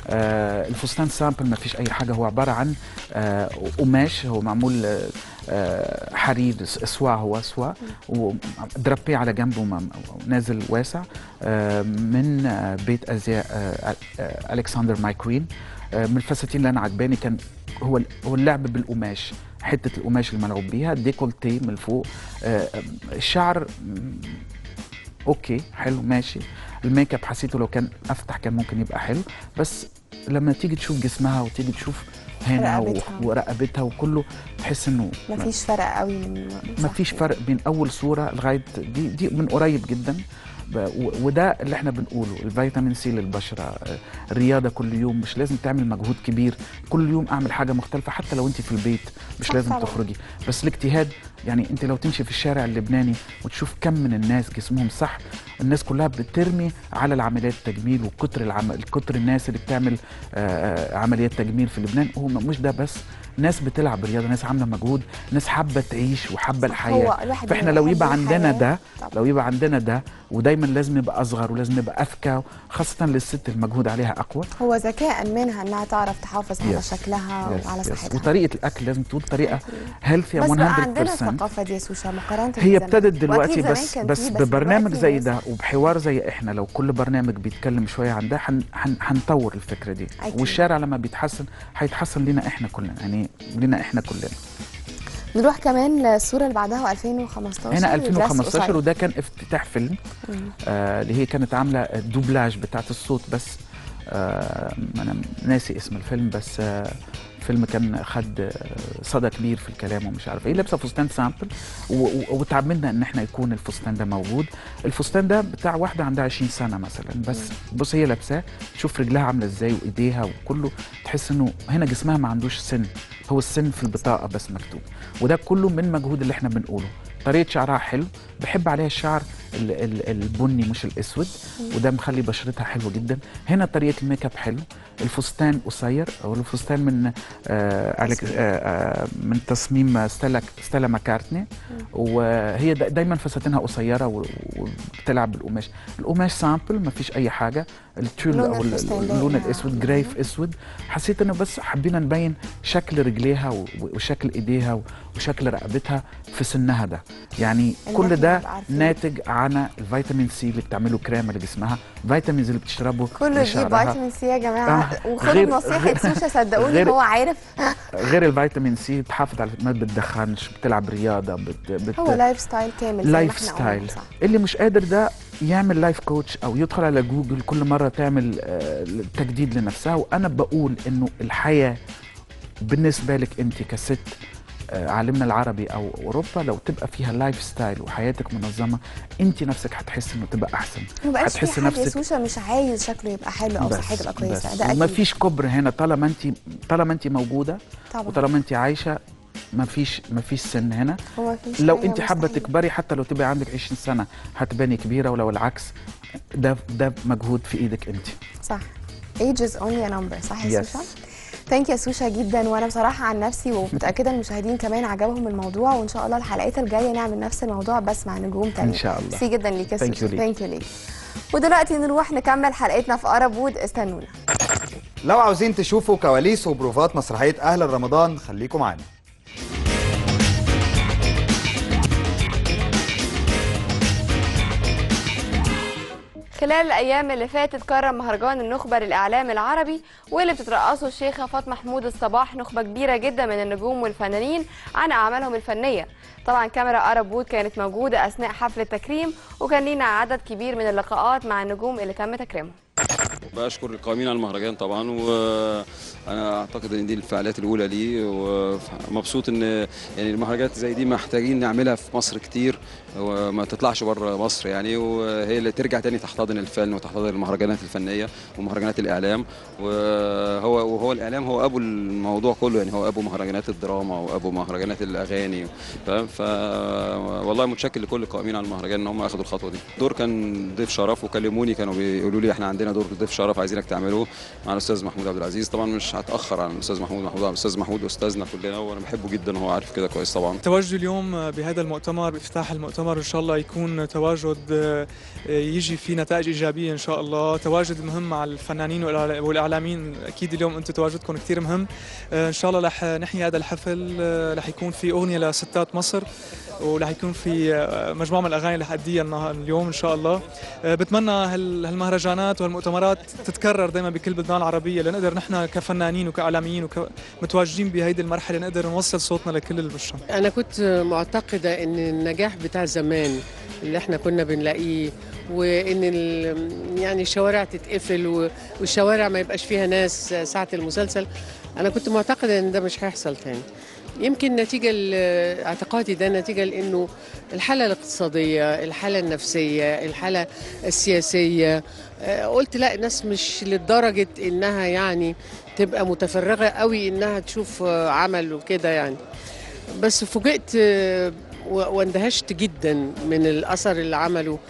آه الفستان سامبل ما فيش اي حاجه هو عباره عن آه قماش هو معمول آه، آه حرير س- سوا هو سوا ودرابيه على جنبه م- نازل واسع آه من آه بيت ازياء آه آه الكسندر مايكوين آه من الفساتين اللي انا عجباني كان هو ال- هو اللعب بالقماش حته القماش الملعوب بيها ديكولتي من فوق آه الشعر مم، اوكي حلو ماشي الميك اب حسيته لو كان افتح كان ممكن يبقى حلو بس لما تيجي تشوف جسمها وتيجي تشوف هنا و- رقبتها. ورقبتها وكله تحس انه مفيش فرق قوي من ما فيش فرق بين اول صوره لغايه دي دي من قريب جدا ب- و- وده اللي احنا بنقوله الفيتامين سي للبشره آه، الرياضه كل يوم مش لازم تعمل مجهود كبير كل يوم اعمل حاجه مختلفه حتى لو انت في البيت مش صح لازم طبعاً. تخرجي بس الاجتهاد يعني انت لو تمشي في الشارع اللبناني وتشوف كم من الناس جسمهم صح الناس كلها بترمي على العمليات التجميل وكتر العمل كتر الناس اللي بتعمل آه، آه، عمليات تجميل في لبنان هو مش ده بس ناس بتلعب رياضه ناس عامله مجهود ناس حابه تعيش وحابه الحياه هو الواحد فاحنا لما لو يحب يبقى عندنا الحياة، ده لو يبقى عندنا ده ودايما لازم يبقى اصغر ولازم يبقى اذكى خاصه للست المجهود عليها اقوى هو ذكاء منها انها تعرف تحافظ على Yes. شكلها Yes, وعلى yes. صحتها وطريقه الاكل لازم تكون طريقه هيلثي 100% بس بقى عندنا الثقافه دي يا سوشا مقارنه هي بزمان. ابتدت دلوقتي وأكيد زمان بس كان بس فيه، ببرنامج دلوقتي زي ناس- ده وبحوار زي احنا لو كل برنامج بيتكلم شويه عن ده هن- هن- هنطور الفكره دي أكيد. والشارع لما بيتحسن هيتحسن لنا احنا كلنا يعني لنا احنا كلنا نروح كمان للصوره اللي بعدها 2015 هنا ودرس 2015 قصير. وده كان افتتاح فيلم مم. آه اللي هي كانت عامله الدوبلاج بتاعت الصوت بس آه انا ناسي اسم الفيلم بس آه فيلم كان خد آه، صدى كبير في الكلام ومش عارف ايه لابسه فستان سامبل و- و- وتعمدنا ان احنا يكون الفستان ده موجود الفستان ده بتاع واحده عندها 20 سنه مثلا بس بص هي لابساه تشوف رجلها عامله ازاي وايديها وكله تحس انه هنا جسمها ما عندوش سن هو السن في البطاقه بس مكتوب وده كله من مجهود اللي احنا بنقوله طريقه شعرها حلو بحب عليها الشعر ال- ال- البني مش الاسود وده مخلي بشرتها حلوه جدا هنا طريقه الميك اب حلو الفستان قصير او الفستان من آه أليك- آه آه من تصميم ستيلا ستيلا ماكارتني وهي دا دايما فساتينها قصيره و- وبتلعب بالقماش القماش سامبل ما فيش اي حاجه التول لون او ال- الفستان اللون باين. الاسود جراي في اسود حسيت انه بس حبينا نبين شكل رجليها و- وشكل ايديها و- وشكل رقبتها في سنها ده يعني اللي كل احنا ده نبقى عارفين. ناتج عن الفيتامين سي اللي بتعمله كريمه لجسمها فيتامينز اللي بتشربه كله دي لشعرها. فيتامين سي يا جماعه آه، وخدوا غير- بنصيحه غير- سوشا صدقوني غير- هو عارف غير الفيتامين سي بتحافظ على ما بتدخنش بتلعب رياضه بت... بت... هو لايف ستايل كامل زي ما لايف احنا قلنا، ستايل صح. اللي مش قادر ده يعمل لايف كوتش او يدخل على جوجل كل مره تعمل آه، تجديد لنفسها وانا بقول انه الحياه بالنسبه لك انت كست آه، عالمنا العربي او اوروبا لو تبقى فيها لايف ستايل وحياتك منظمه انت نفسك هتحس انه تبقى احسن ما بقاش في حد يا سوشا مش عايز شكله يبقى حلو او صحته تبقى كويسه ده وما اكيد فيش كبر هنا طالما انت طالما انت موجوده طبعا. وطالما انت عايشه ما فيش ما فيش سن هنا هو مفيش لو حاجة انت حابه مستحيل. تكبري حتى لو تبقى عندك 20 سنه هتباني كبيره ولو العكس ده ده مجهود في ايدك انت صح age is only a number صح يا Yes. سوشا ثانك يا سوشا جدا وانا بصراحه عن نفسي ومتاكده المشاهدين كمان عجبهم الموضوع وان شاء الله الحلقات الجايه نعمل نفس الموضوع بس مع نجوم تانية إن شاء الله. ميرسي جدا ليك يا Thank you سوشا ليك. ثانك يو ليك ودلوقتي نروح نكمل حلقتنا في قرب وود استنونا لو عاوزين تشوفوا كواليس وبروفات مسرحيه اهل رمضان خليكم معانا خلال الايام اللي فاتت كرم مهرجان النخبه للاعلام العربي واللي بتترأسه الشيخه فاطمه محمود الصباح نخبه كبيره جدا من النجوم والفنانين عن اعمالهم الفنيه طبعا كاميرا ارب وود كانت موجوده اثناء حفل التكريم وكان لينا عدد كبير من اللقاءات مع النجوم اللي تم تكريمهم بشكر القائمين على المهرجان طبعا وانا اعتقد ان دي الفعاليات الاولى لي ومبسوط ان يعني المهرجانات زي دي محتاجين نعملها في مصر كتير وما تطلعش بره مصر يعني وهي اللي ترجع تاني تحتضن الفن وتحتضن المهرجانات الفنيه ومهرجانات الاعلام وهو وهو الاعلام هو ابو الموضوع كله يعني هو ابو مهرجانات الدراما وابو مهرجانات الاغاني فاهم ف والله متشكر لكل القائمين على المهرجان ان هم اخذوا الخطوه دي الدور كان ضيف شرف وكلموني كانوا بيقولوا لي احنا عندنا دور ضيف شرف عايزينك تعملوه مع الاستاذ محمود عبد العزيز طبعا مش هتاخر عن الاستاذ محمود محمود الاستاذ محمود استاذنا كلنا وانا بحبه جدا وهو عارف كده كويس طبعا تواجدي اليوم بهذا المؤتمر بافتتاح المؤتمر ان شاء الله يكون تواجد آه، يجي فيه نتائج ايجابيه ان شاء الله تواجد مهم مع الفنانين والإعلا- والاعلاميين اكيد اليوم انتم تواجدكم كثير مهم آه، ان شاء الله رح نحيي هذا الحفل آه، رح يكون في اغنيه لستات مصر ورح يكون في آه، مجموعه من الاغاني اللي حاديها النها- اليوم ان شاء الله آه، بتمنى هال- هالمهرجانات والمؤتمرات تتكرر دايما بكل البلدان العربيه لنقدر نحن كفنانين وكاعلاميين ومتواجدين بهيدي المرحله نقدر نوصل صوتنا لكل البشر أنا كنت معتقدة إن النجاح بتاع زمان اللي إحنا كنا بنلاقيه وإن ال- يعني الشوارع تتقفل و- والشوارع ما يبقاش فيها ناس ساعة المسلسل أنا كنت معتقدة إن ده مش هيحصل تاني يمكن نتيجة ل- اعتقادي ده نتيجة لأنه الحالة الاقتصادية الحالة النفسية الحالة السياسية آه، قلت لا الناس مش لدرجة إنها يعني تبقى متفرغة قوي إنها تشوف آه، عمل وكده يعني بس فوجئت آه، و- واندهشت جدا من الاثر اللي عمله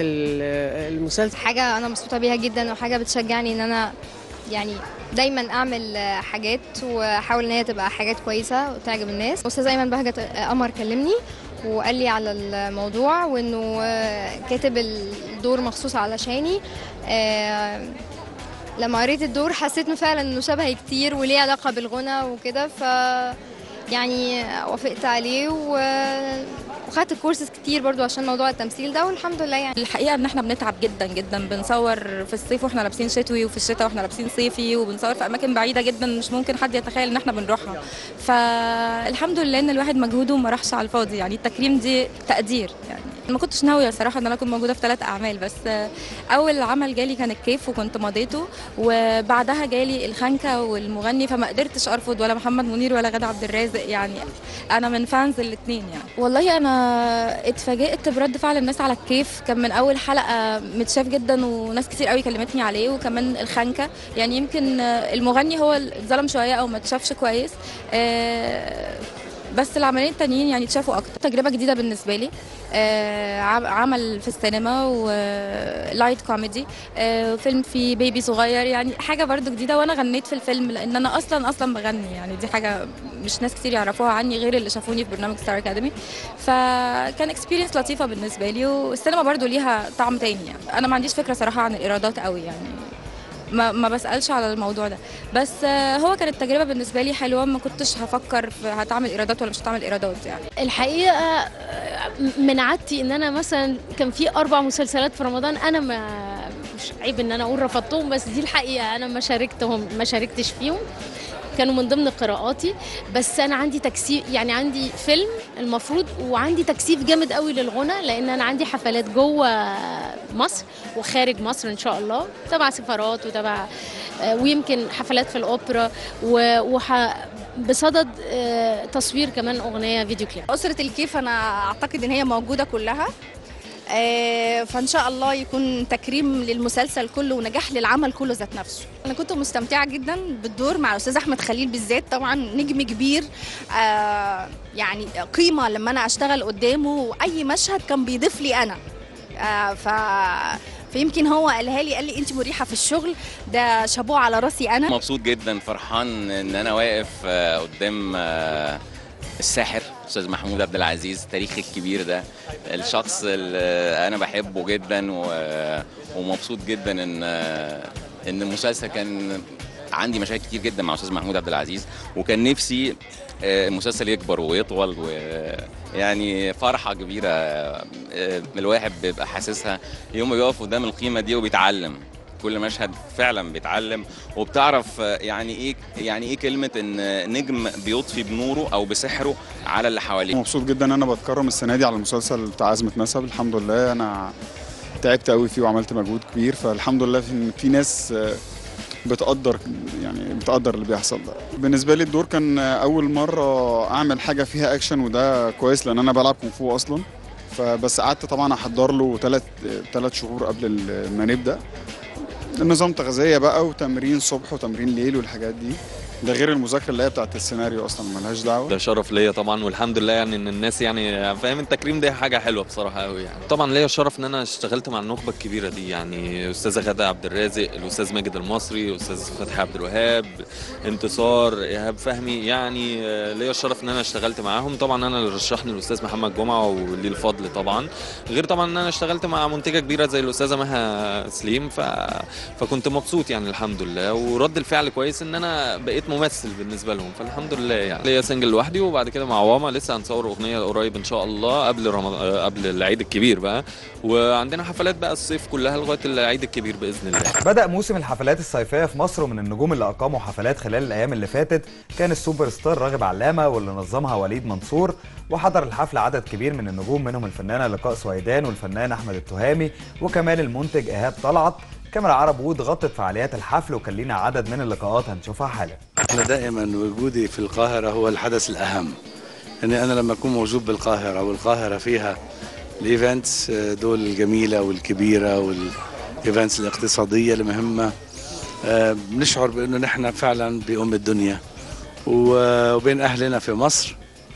ال- المسلسل حاجة أنا مبسوطة بيها جدا وحاجة بتشجعني إن أنا يعني دايما أعمل آه، حاجات وأحاول إن هي تبقى حاجات كويسة وتعجب الناس أستاذ أيمن بهجت آه، قمر كلمني وقال لي على الموضوع وإنه آه، كاتب الدور مخصوص علشاني آه، لما قريت الدور حسيت إنه فعلا إنه شبهي كتير وليه علاقة بالغنى وكده ف يعني وافقت عليه و... وخدت كورسز كتير برضو عشان موضوع التمثيل ده والحمد لله يعني الحقيقه ان احنا بنتعب جدا جدا بنصور في الصيف واحنا لابسين شتوي وفي الشتاء واحنا لابسين صيفي وبنصور في اماكن بعيده جدا مش ممكن حد يتخيل ان احنا بنروحها فالحمد لله ان الواحد مجهوده ما راحش على الفاضي يعني التكريم دي تقدير يعني ما كنتش ناويه صراحه ان انا اكون موجوده في ثلاث اعمال بس اول عمل جالي كان الكيف وكنت مضيته وبعدها جالي الخنكه والمغني فما قدرتش ارفض ولا محمد منير ولا غادة عبد الرازق يعني انا من فانز الاثنين يعني والله انا اتفاجئت برد فعل الناس على الكيف كان من اول حلقه متشاف جدا وناس كتير قوي كلمتني عليه وكمان الخنكه يعني يمكن المغني هو اللي اتظلم شويه او ما اتشافش كويس آه، بس العملين التانيين يعني اتشافوا اكتر تجربه جديده بالنسبه لي آه، عم- عمل في السينما ولايت كوميدي آه، فيلم فيه بيبي صغير يعني حاجه برضو جديده وانا غنيت في الفيلم لان انا اصلا اصلا بغني يعني دي حاجه مش ناس كتير يعرفوها عني غير اللي شافوني في برنامج ستار اكاديمي فكان اكسبيرينس لطيفه بالنسبه لي والسينما برضو ليها طعم تاني يعني انا ما عنديش فكره صراحه عن الايرادات قوي يعني ما ما بسالش على الموضوع ده بس آه، هو كانت تجربه بالنسبه لي حلوه ما كنتش هفكر في هتعمل ايرادات ولا مش هتعمل ايرادات يعني الحقيقه آه، من عادتي ان انا مثلا كان في اربع مسلسلات في رمضان انا ما مش عيب ان انا اقول رفضتهم بس دي الحقيقه انا ما شاركتهم ما شاركتش فيهم كانوا من ضمن قراءاتي بس انا عندي تكثيف يعني عندي فيلم المفروض وعندي تكثيف جامد قوي للغنى لان انا عندي حفلات جوه مصر وخارج مصر ان شاء الله تبع سفارات وتبع آه، ويمكن حفلات في الاوبرا و- وح بصدد آه، تصوير كمان اغنيه فيديو كليب أسرة الكيف أنا أعتقد إن هي موجودة كلها آه، فإن شاء الله يكون تكريم للمسلسل كله ونجاح للعمل كله ذات نفسه أنا كنت مستمتعة جدا بالدور مع الأستاذ أحمد خليل بالذات طبعا نجم كبير آه، يعني قيمة لما أنا أشتغل قدامه وأي مشهد كان بيضيف لي أنا آه، ف فيمكن هو قالها لي قال لي انت مريحه في الشغل ده شابوه على راسي انا مبسوط جدا فرحان ان انا واقف آه، قدام آه، الساحر استاذ محمود عبد العزيز التاريخ الكبير ده الشخص اللي انا بحبه جدا و- ومبسوط جدا ان آه، ان المسلسل كان عندي مشاكل كتير جدا مع استاذ محمود عبد العزيز وكان نفسي آه، المسلسل يكبر ويطول ويعني فرحه كبيره آه، الواحد بيبقى حاسسها يوم ما بيقف قدام القيمه دي وبيتعلم كل مشهد فعلا بيتعلم وبتعرف آه، يعني ايه يعني ايه كلمه ان نجم بيضفي بنوره او بسحره على اللي حواليه مبسوط جدا ان انا بتكرم السنه دي على المسلسل بتاع ازمه نسب الحمد لله انا تعبت قوي فيه وعملت مجهود كبير فالحمد لله في إن في ناس آه، بتقدر يعني بتقدر اللي بيحصل ده بالنسبه لي الدور كان اول مره اعمل حاجه فيها اكشن وده كويس لان انا بلعب كونغ فو اصلا فبس قعدت طبعا احضر له ثلاث ثلاث شهور قبل ال- ما نبدا النظام تغذيه بقى وتمرين صبح وتمرين ليل والحاجات دي ده غير المذاكره اللي هي بتاعت السيناريو اصلا ملهاش دعوه ده شرف ليا طبعا والحمد لله يعني ان الناس يعني فاهم التكريم ده حاجه حلوه بصراحه قوي يعني طبعا ليا الشرف ان انا اشتغلت مع النخبه الكبيره دي يعني استاذه غاده عبد الرازق الاستاذ ماجد المصري الاستاذ فتحي عبد الوهاب انتصار ايهاب فهمي يعني آه، ليا الشرف ان انا اشتغلت معاهم طبعا انا اللي رشحني الاستاذ محمد جمعه وليه الفضل طبعا غير طبعا ان انا اشتغلت مع منتجه كبيره زي الاستاذه مها سليم ف... فكنت مبسوط يعني الحمد لله ورد الفعل كويس ان انا بقيت ممثل بالنسبه لهم فالحمد لله يعني ليا سنجل لوحدي وبعد كده مع واما لسه هنصور اغنيه قريب ان شاء الله قبل رمضان قبل العيد الكبير بقى وعندنا حفلات بقى الصيف كلها لغايه العيد الكبير باذن الله بدأ موسم الحفلات الصيفية في مصر ومن النجوم اللي أقاموا حفلات خلال الأيام اللي فاتت كان السوبر ستار راغب علامة واللي نظمها وليد منصور وحضر الحفلة عدد كبير من النجوم منهم الفنانة لقاء سويدان والفنان أحمد التهامي وكمان المنتج إيهاب طلعت كاميرا عرب وود غطت فعاليات الحفل وكان لينا عدد من اللقاءات هنشوفها حالا أنا دائما وجودي في القاهرة هو الحدث الأهم يعني أنا لما أكون موجود بالقاهرة والقاهرة فيها الإيفنتس دول الجميلة والكبيرة والإيفنتس الاقتصادية المهمة آه، بنشعر بأنه نحن فعلا بأم الدنيا و- وبين أهلنا في مصر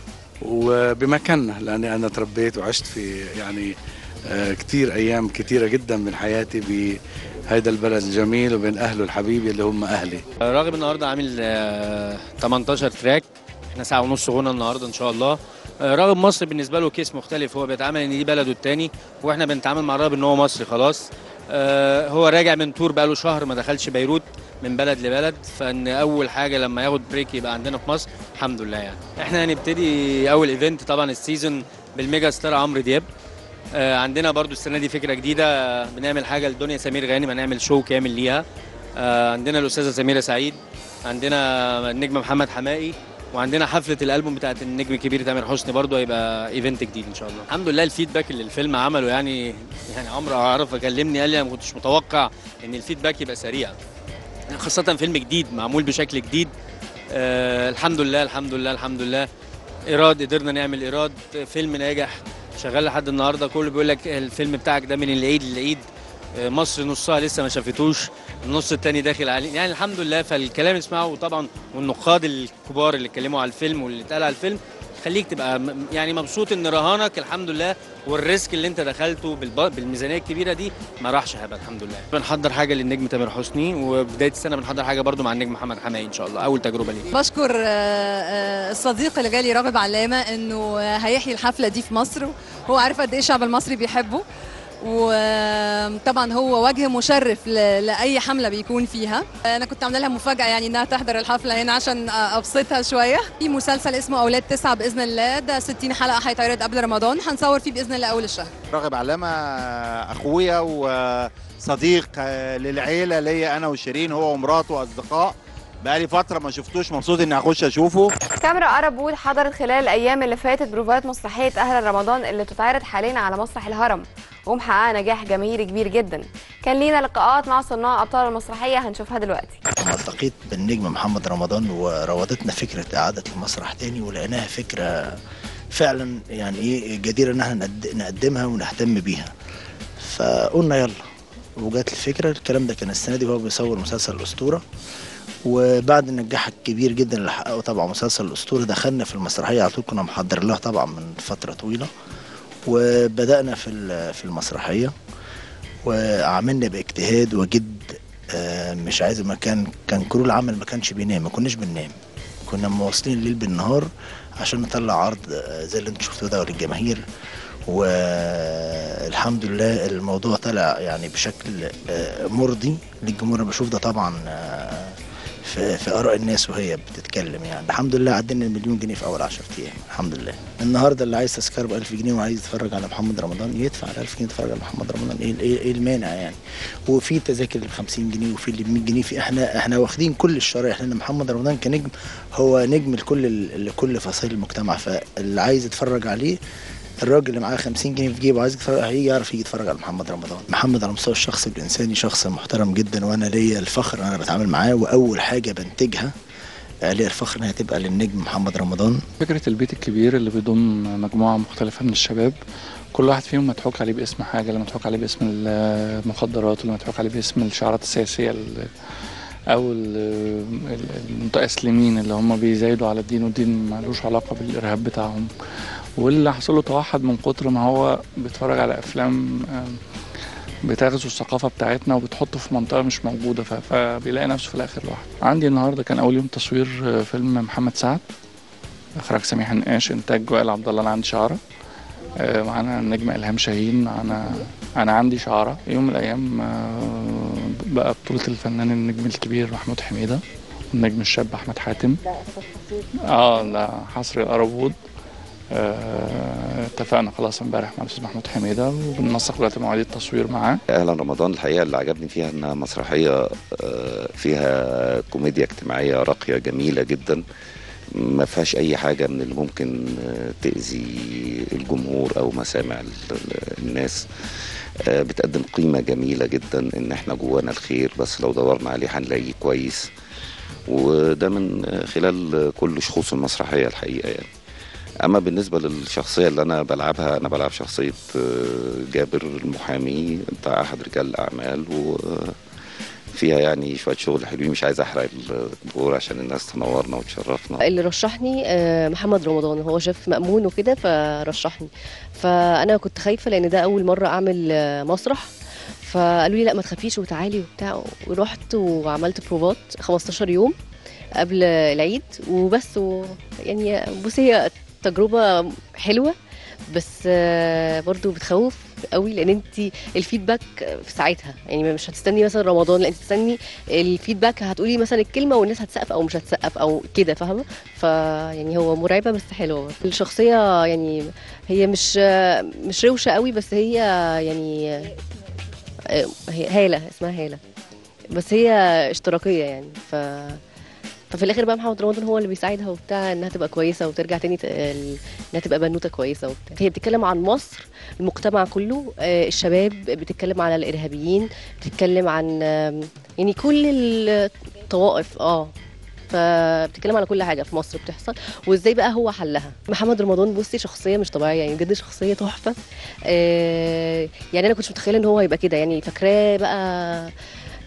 وبمكاننا لأني أنا تربيت وعشت في يعني آه، كتير أيام كتيرة جدا من حياتي بهذا البلد الجميل وبين أهله الحبيبي اللي هم أهلي راغب النهارده عامل آه، 18 تراك احنا ساعه ونص غنى النهارده ان شاء الله آه، راغب مصر بالنسبه له كيس مختلف هو بيتعامل ان دي بلده التاني واحنا بنتعامل مع راغب ان هو مصري خلاص آه، هو راجع من تور بقاله شهر ما دخلش بيروت من بلد لبلد فان اول حاجه لما ياخد بريك يبقى عندنا في مصر الحمد لله يعني احنا هنبتدي اول ايفنت طبعا السيزون بالميجا ستار عمرو دياب آه، عندنا برضو السنه دي فكره جديده آه، بنعمل حاجه لدنيا سمير غانم هنعمل شو كامل ليها آه، عندنا الاستاذه سميره سعيد عندنا النجم محمد حمائي وعندنا حفله الالبوم بتاعت النجم الكبير تامر حسني برضو هيبقى ايفنت جديد ان شاء الله الحمد لله الفيدباك اللي الفيلم عمله يعني يعني عمرو عرف كلمني قال لي انا ما كنتش متوقع ان الفيدباك يبقى سريع خاصه فيلم جديد معمول بشكل جديد آه الحمد لله الحمد لله الحمد لله ايراد قدرنا نعمل ايراد فيلم ناجح شغال لحد النهارده كله بيقول لك الفيلم بتاعك ده من العيد للعيد آه، مصر نصها لسه ما شافتوش النص التاني داخل عليه يعني الحمد لله فالكلام اسمعه وطبعا والنقاد الكبار اللي اتكلموا على الفيلم واللي اتقال على الفيلم تخليك تبقى م- يعني مبسوط ان رهانك الحمد لله والريسك اللي انت دخلته بالب- بالميزانيه الكبيره دي ما راحش هبه الحمد لله بنحضر حاجه للنجم تامر حسني وبدايه السنه بنحضر حاجه برضو مع النجم محمد حماقي ان شاء الله اول تجربه ليه بشكر آه، آه، الصديق اللي جالي راغب علامه انه آه، هيحيي الحفله دي في مصر هو عارف قد ايه الشعب المصري بيحبه وطبعا هو وجه مشرف ل- لاي حمله بيكون فيها انا كنت عامله لها مفاجاه يعني انها تحضر الحفله هنا عشان ابسطها شويه في مسلسل اسمه اولاد تسعه باذن الله ده 60 حلقه هيتعرض قبل رمضان هنصور فيه باذن الله اول الشهر راغب علامة أخويا وصديق آه، للعيلة ليا أنا وشيرين هو ومراته أصدقاء بقالي فترة ما شفتوش مبسوط إني أخش أشوفه كاميرا أرب وود حضرت خلال الأيام اللي فاتت بروفات مسرحية أهل رمضان اللي بتتعرض حاليا على مسرح الهرم ومحققة نجاح جماهيري كبير جدا كان لينا لقاءات مع صناع أبطال المسرحية هنشوفها دلوقتي لما التقيت بالنجم محمد رمضان وراودتنا فكرة إعادة المسرح تاني ولقيناها فكرة فعلا يعني إيه جديرة إن احنا نقد- نقدمها ونهتم بيها فقلنا يلا وجات الفكرة الكلام ده كان السنة دي وهو بيصور مسلسل الأسطورة وبعد النجاح الكبير جدا اللي حققه طبعا مسلسل الأسطورة دخلنا في المسرحية على طول كنا محضر لها طبعا من فترة طويلة وبدأنا في ال- في المسرحية وعملنا باجتهاد وجد آه، مش عايز مكان كان كرو العمل ما كانش بينام ما كناش بننام كنا مواصلين الليل بالنهار عشان نطلع عرض آه، زي اللي انتوا شفتوه ده للجماهير والحمد لله الموضوع طلع يعني بشكل آه، مرضي للجمهور انا بشوف ده طبعا آه، في, في اراء الناس وهي بتتكلم يعني الحمد لله عدينا المليون جنيه في اول 10 ايام الحمد لله النهارده اللي عايز تذكره ب 1000 جنيه وعايز يتفرج على محمد رمضان يدفع ال 1000 جنيه يتفرج على محمد رمضان ايه ايه إيه المانع يعني وفي تذاكر ب 50 جنيه وفي اللي ب 100 جنيه في احنا احنا واخدين كل الشرايح لان محمد رمضان كنجم هو نجم لكل ال- لكل فصائل المجتمع فاللي عايز يتفرج عليه الراجل اللي معاه 50 جنيه في جيبه عايز يتفرج هيجي يعرف يجي يتفرج على محمد رمضان محمد على المستوى الشخصي والانساني شخص محترم جدا وانا ليا الفخر ان انا بتعامل معاه واول حاجه بنتجها آه، ليا الفخر انها تبقى للنجم محمد رمضان فكرة البيت الكبير اللي بيضم مجموعة مختلفة من الشباب كل واحد فيهم مضحوك عليه باسم حاجة اللي مضحوك عليه باسم المخدرات واللي مضحوك عليه باسم الشعارات السياسية ال- أو ال- ال- المتأسلمين اللي هم بيزايدوا على الدين والدين ملوش علاقة بالإرهاب بتاعهم واللي حصل له توحد من كتر ما هو بيتفرج على أفلام آم، بتغزو الثقافة بتاعتنا وبتحطه في منطقة مش موجودة ف- فبيلاقي نفسه في الآخر لوحده عندي النهاردة كان أول يوم تصوير آه، فيلم محمد سعد إخراج سميح نقاش إنتاج وائل عبد الله أنا عندي شعرة آه، معانا النجم إلهام شاهين معانا أنا عندي شعرة يوم من الأيام آه، بقى بطولة الفنان النجم الكبير محمود حميدة النجم الشاب أحمد حاتم اه لا حصري الأرابود آه، اتفقنا خلاص امبارح مع الاستاذ محمود حميده وبننسق دلوقتي مواعيد التصوير معاه اهلا رمضان الحقيقه اللي عجبني فيها انها مسرحيه آه، فيها كوميديا اجتماعيه راقيه جميله جدا ما فيهاش اي حاجه من اللي ممكن آه، تاذي الجمهور او مسامع ال- ال- الناس آه، بتقدم قيمه جميله جدا ان احنا جوانا الخير بس لو دورنا عليه هنلاقيه كويس وده من آه، خلال كل شخوص المسرحيه الحقيقه يعني اما بالنسبه للشخصيه اللي انا بلعبها انا بلعب شخصيه آه، جابر المحامي بتاع احد رجال الاعمال وفيها يعني شويه شغل حلوين مش عايز احرق الدور عشان الناس تنورنا وتشرفنا اللي رشحني آه، محمد رمضان هو شاف مأمون وكده فرشحني فأنا كنت خايفة لأن ده أول مرة أعمل آه، مسرح فقالوا لي لا ما تخافيش وتعالي وبتاع ورحت وعملت بروفات 15 يوم قبل العيد وبس و يعني بصي هي تجربة حلوة بس آه، برضو بتخوف قوي لان انت الفيدباك في ساعتها يعني مش هتستني مثلا رمضان لا انت تستني الفيدباك هتقولي مثلا الكلمه والناس هتسقف او مش هتسقف او كده فاهمه فيعني هو مرعبه بس حلوه برضه. الشخصيه يعني هي مش مش روشه قوي بس هي يعني آه، هي هاله اسمها هاله بس هي اشتراكيه يعني ف ففي الاخر بقى محمد رمضان هو اللي بيساعدها وبتاع انها تبقى كويسه وترجع تاني ت- ال- انها تبقى بنوته كويسه وبتاع هي بتتكلم عن مصر المجتمع كله آه، الشباب بتتكلم على الارهابيين بتتكلم عن آم، يعني كل الطوائف اه فبتتكلم على كل حاجه في مصر بتحصل وازاي بقى هو حلها محمد رمضان بصي شخصيه مش طبيعيه يعني بجد شخصيه تحفه آه يعني انا كنتش متخيله ان هو هيبقى كده يعني فاكراه بقى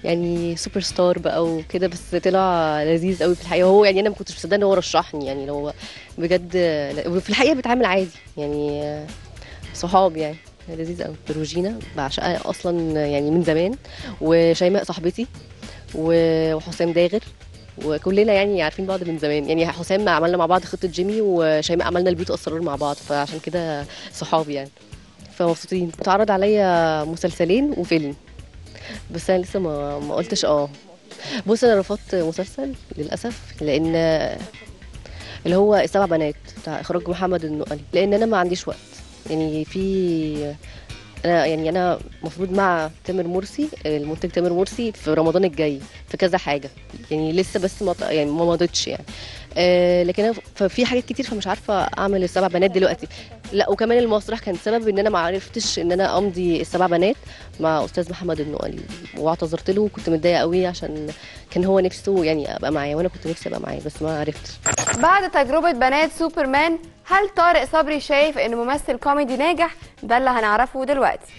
يعني سوبر ستار بقى وكده بس طلع لذيذ قوي في الحقيقه هو يعني انا ما كنتش مصدقه ان هو رشحني يعني لو بجد وفي الحقيقه بيتعامل عادي يعني صحاب يعني لذيذ قوي روجينا بعشقها اصلا يعني من زمان وشيماء صاحبتي و- وحسام داغر وكلنا يعني عارفين بعض من زمان يعني حسام عملنا مع بعض خطه جيمي وشيماء عملنا البيوت اسرار مع بعض فعشان كده صحاب يعني فمبسوطين اتعرض عليا مسلسلين وفيلم بس انا لسه ما ما قلتش اه بص انا رفضت مسلسل للاسف لان اللي هو السبع بنات بتاع اخراج محمد النقلي لان انا ما عنديش وقت يعني في انا يعني انا المفروض مع تامر مرسي المنتج تامر مرسي في رمضان الجاي في كذا حاجه يعني لسه بس ما يعني ما مضيتش يعني آه لكن انا ففي حاجات كتير فمش عارفه اعمل السبع بنات دلوقتي لا وكمان المسرح كان سبب ان انا ما عرفتش ان انا امضي السبع بنات مع استاذ محمد النقلي واعتذرت له وكنت متضايقه قوي عشان كان هو نفسه يعني ابقى معايا وانا كنت نفسي ابقى معاه بس ما عرفتش بعد تجربة بنات سوبرمان هل طارق صبري شايف انه ممثل كوميدي ناجح ده اللي هنعرفه دلوقتي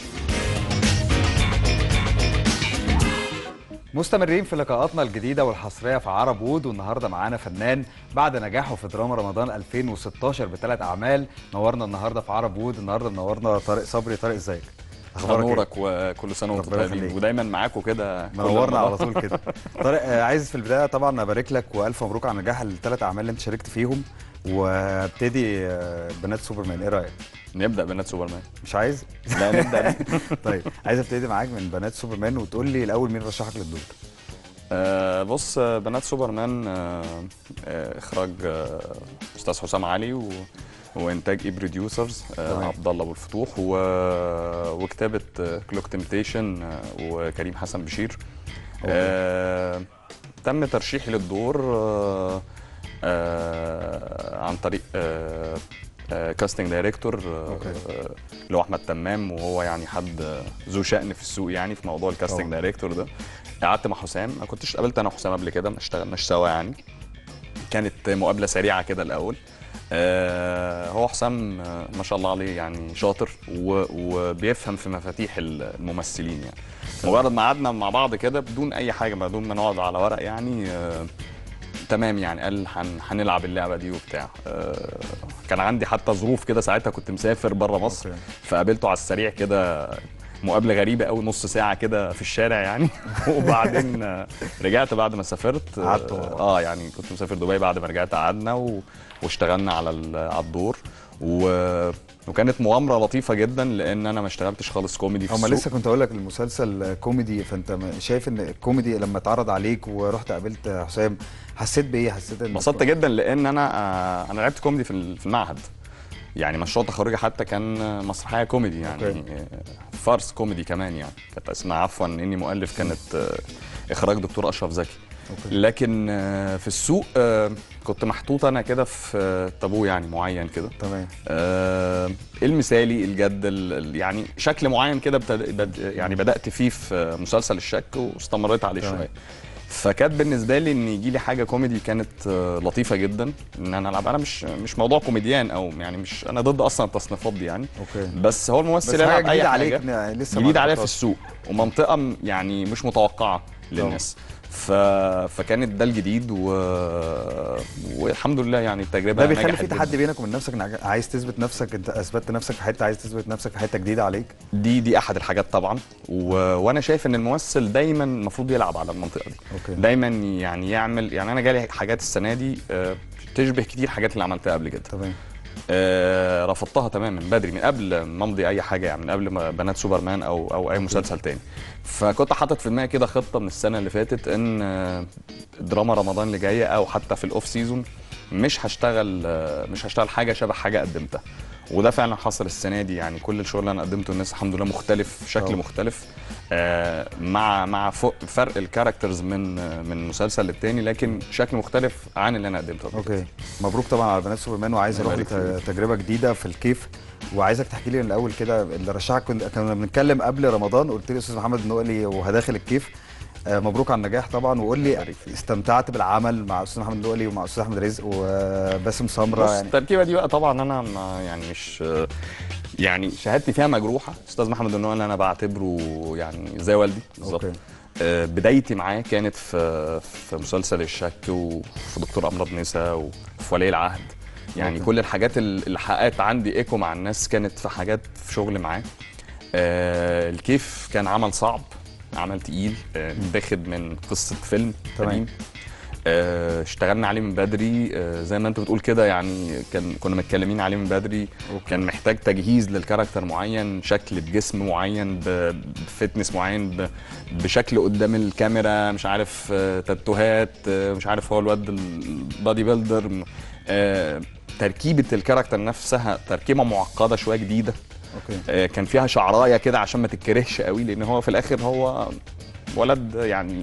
مستمرين في لقاءاتنا الجديدة والحصرية في عرب وود والنهاردة معانا فنان بعد نجاحه في دراما رمضان 2016 بثلاث أعمال نورنا النهاردة في عرب وود النهاردة منورنا طارق صبري طارق ازيك؟ أخبارك إيه؟ نورك وكل سنه وانتم ربنا طيبين يخليك. ودايما معاكم كده كل منورنا رمضان. على طول كده طارق آه، عايز في البداية طبعا أبارك لك وألف مبروك على نجاح الثلاث أعمال اللي أنت شاركت فيهم وابتدي آه، بنات سوبرمان إيه رأيك؟ نبدا بنات سوبرمان مش عايز؟ لا نبدا طيب عايز ابتدي معاك من بنات سوبرمان وتقول لي الأول مين رشحك للدور؟ آه بص آه، بنات سوبرمان آه آه اخراج آه استاذ حسام علي و وانتاج اي بروديوسرز آه تمام. عبد الله ابو الفتوح و... وكتابه آه كلوك تمتيشن آه وكريم حسن بشير آه تم ترشيحي للدور آه آه عن طريق آه آه كاستنج دايركتور آه آه، اللي هو احمد تمام وهو يعني حد آه، ذو شأن في السوق يعني في موضوع الكاستنج طبعا. دايركتور ده قعدت مع حسام ما كنتش قابلت انا وحسام قبل كده ما اشتغلناش سوا يعني كانت مقابله سريعه كده الاول آه هو حسام آه، ما شاء الله عليه يعني شاطر و- وبيفهم في مفاتيح الممثلين يعني مجرد ما قعدنا مع بعض كده بدون اي حاجه بدون ما نقعد على ورق يعني آه تمام يعني قال هن- هنلعب اللعبه دي وبتاع آه كان عندي حتى ظروف كده ساعتها كنت مسافر بره مصر فقابلته على السريع كده مقابله غريبه قوي نص ساعه كده في الشارع يعني وبعدين آه، رجعت بعد ما سافرت قعدتوا اه آه، يعني كنت مسافر دبي بعد ما رجعت قعدنا و... واشتغلنا على ال- على الدور و... وكانت مغامره لطيفه جدا لان انا ما اشتغلتش خالص كوميدي في هما السوق لسه كنت اقول لك المسلسل كوميدي فانت م- شايف ان الكوميدي لما اتعرض عليك ورحت قابلت حسام حسيت بايه حسيت ان انبسطت جدا لان انا آه، انا لعبت كوميدي في ال- في المعهد يعني مشروع تخرجي حتى كان آه، مسرحيه كوميدي يعني أوكي. آه، فارس كوميدي كمان يعني كانت اسمها عفوا اني مؤلف كانت آه، اخراج دكتور اشرف زكي لكن آه، في السوق آه، كنت محطوط انا كده في آه، تابو يعني معين كده تمام آه المثالي الجد ال- ال- يعني شكل معين كده ابتد- بد يعني بدات فيه في مسلسل الشك واستمريت عليه تمام. شويه فكانت بالنسبه لي ان يجي لي حاجه كوميدي كانت آه، لطيفه جدا ان انا العب انا مش مش موضوع كوميديان او يعني مش انا ضد اصلا التصنيفات دي يعني اوكي بس هو الممثل بس حاجة يلعب اي جديدة حاجه عليك، ن- لسه ما جديد عليها في جربتهاش. السوق ومنطقه م- يعني مش متوقعه للناس ف... فكانت ده الجديد و... والحمد لله يعني التجربه ده بيخلي نجحت في جداً. تحدي بينك وبين نفسك انك عايز تثبت نفسك انت اثبتت نفسك في حته عايز تثبت نفسك في حته جديده عليك دي دي احد الحاجات طبعا و... وانا شايف ان الممثل دايما المفروض يلعب على المنطقه دي أوكي. دايما يعني يعمل يعني انا جالي حاجات السنه دي آه، تشبه كتير حاجات اللي عملتها قبل كده تمام آه رفضتها تماما من بدري من قبل ما امضي اي حاجه يعني من قبل ما بنات سوبرمان او او اي مسلسل تاني فكنت حاطط في دماغي كده خطه من السنه اللي فاتت ان آه، دراما رمضان اللي جايه او حتى في الاوف سيزون مش هشتغل آه، مش هشتغل حاجه شبه حاجه قدمتها وده فعلا حصل السنه دي يعني كل الشغل اللي انا قدمته الناس الحمد لله مختلف شكل طبعا. مختلف آه، مع مع فوق- فرق الكاركترز من آه، من مسلسل للتاني لكن شكل مختلف عن اللي انا قدمته قبل كده. اوكي مبروك طبعا على بنات سوبرمان وعايز الله اروح يبارك لتجربه جديده في الكيف وعايزك تحكي لي من الاول كده اللي رشحك كنا كنا بنتكلم قبل رمضان قلت لي استاذ محمد النقلي وهداخل الكيف آه، مبروك على النجاح طبعا وقول لي استمتعت بالعمل مع استاذ محمد النقلي ومع استاذ احمد رزق وباسم سمره بص يعني التركيبه دي بقى طبعا انا ما يعني مش يعني شهادتي فيها مجروحه استاذ محمد النوع اللي انا بعتبره يعني زي والدي بالظبط أوكي. آه، بدايتي معاه كانت في في مسلسل الشك وفي دكتور امراض نساء وفي ولي العهد يعني أوكي. كل الحاجات اللي حققت عندي ايكو مع الناس كانت في حاجات في شغل معاه آه الكيف كان عمل صعب عمل تقيل آه متاخد من قصه فيلم تمام. قديم آه اشتغلنا عليه من بدري آه زي ما انت بتقول كده يعني كان كنا متكلمين عليه من بدري كان محتاج تجهيز للكاركتر معين شكل بجسم معين ب- بفتنس معين ب- بشكل قدام الكاميرا مش عارف آه تاتوهات آه مش عارف هو الواد البادي بيلدر م- آه تركيبه الكاركتر نفسها تركيبه معقده شويه جديده اوكي آه، كان فيها شعرايه كده عشان ما تتكرهش قوي لان هو في الاخر هو ولد يعني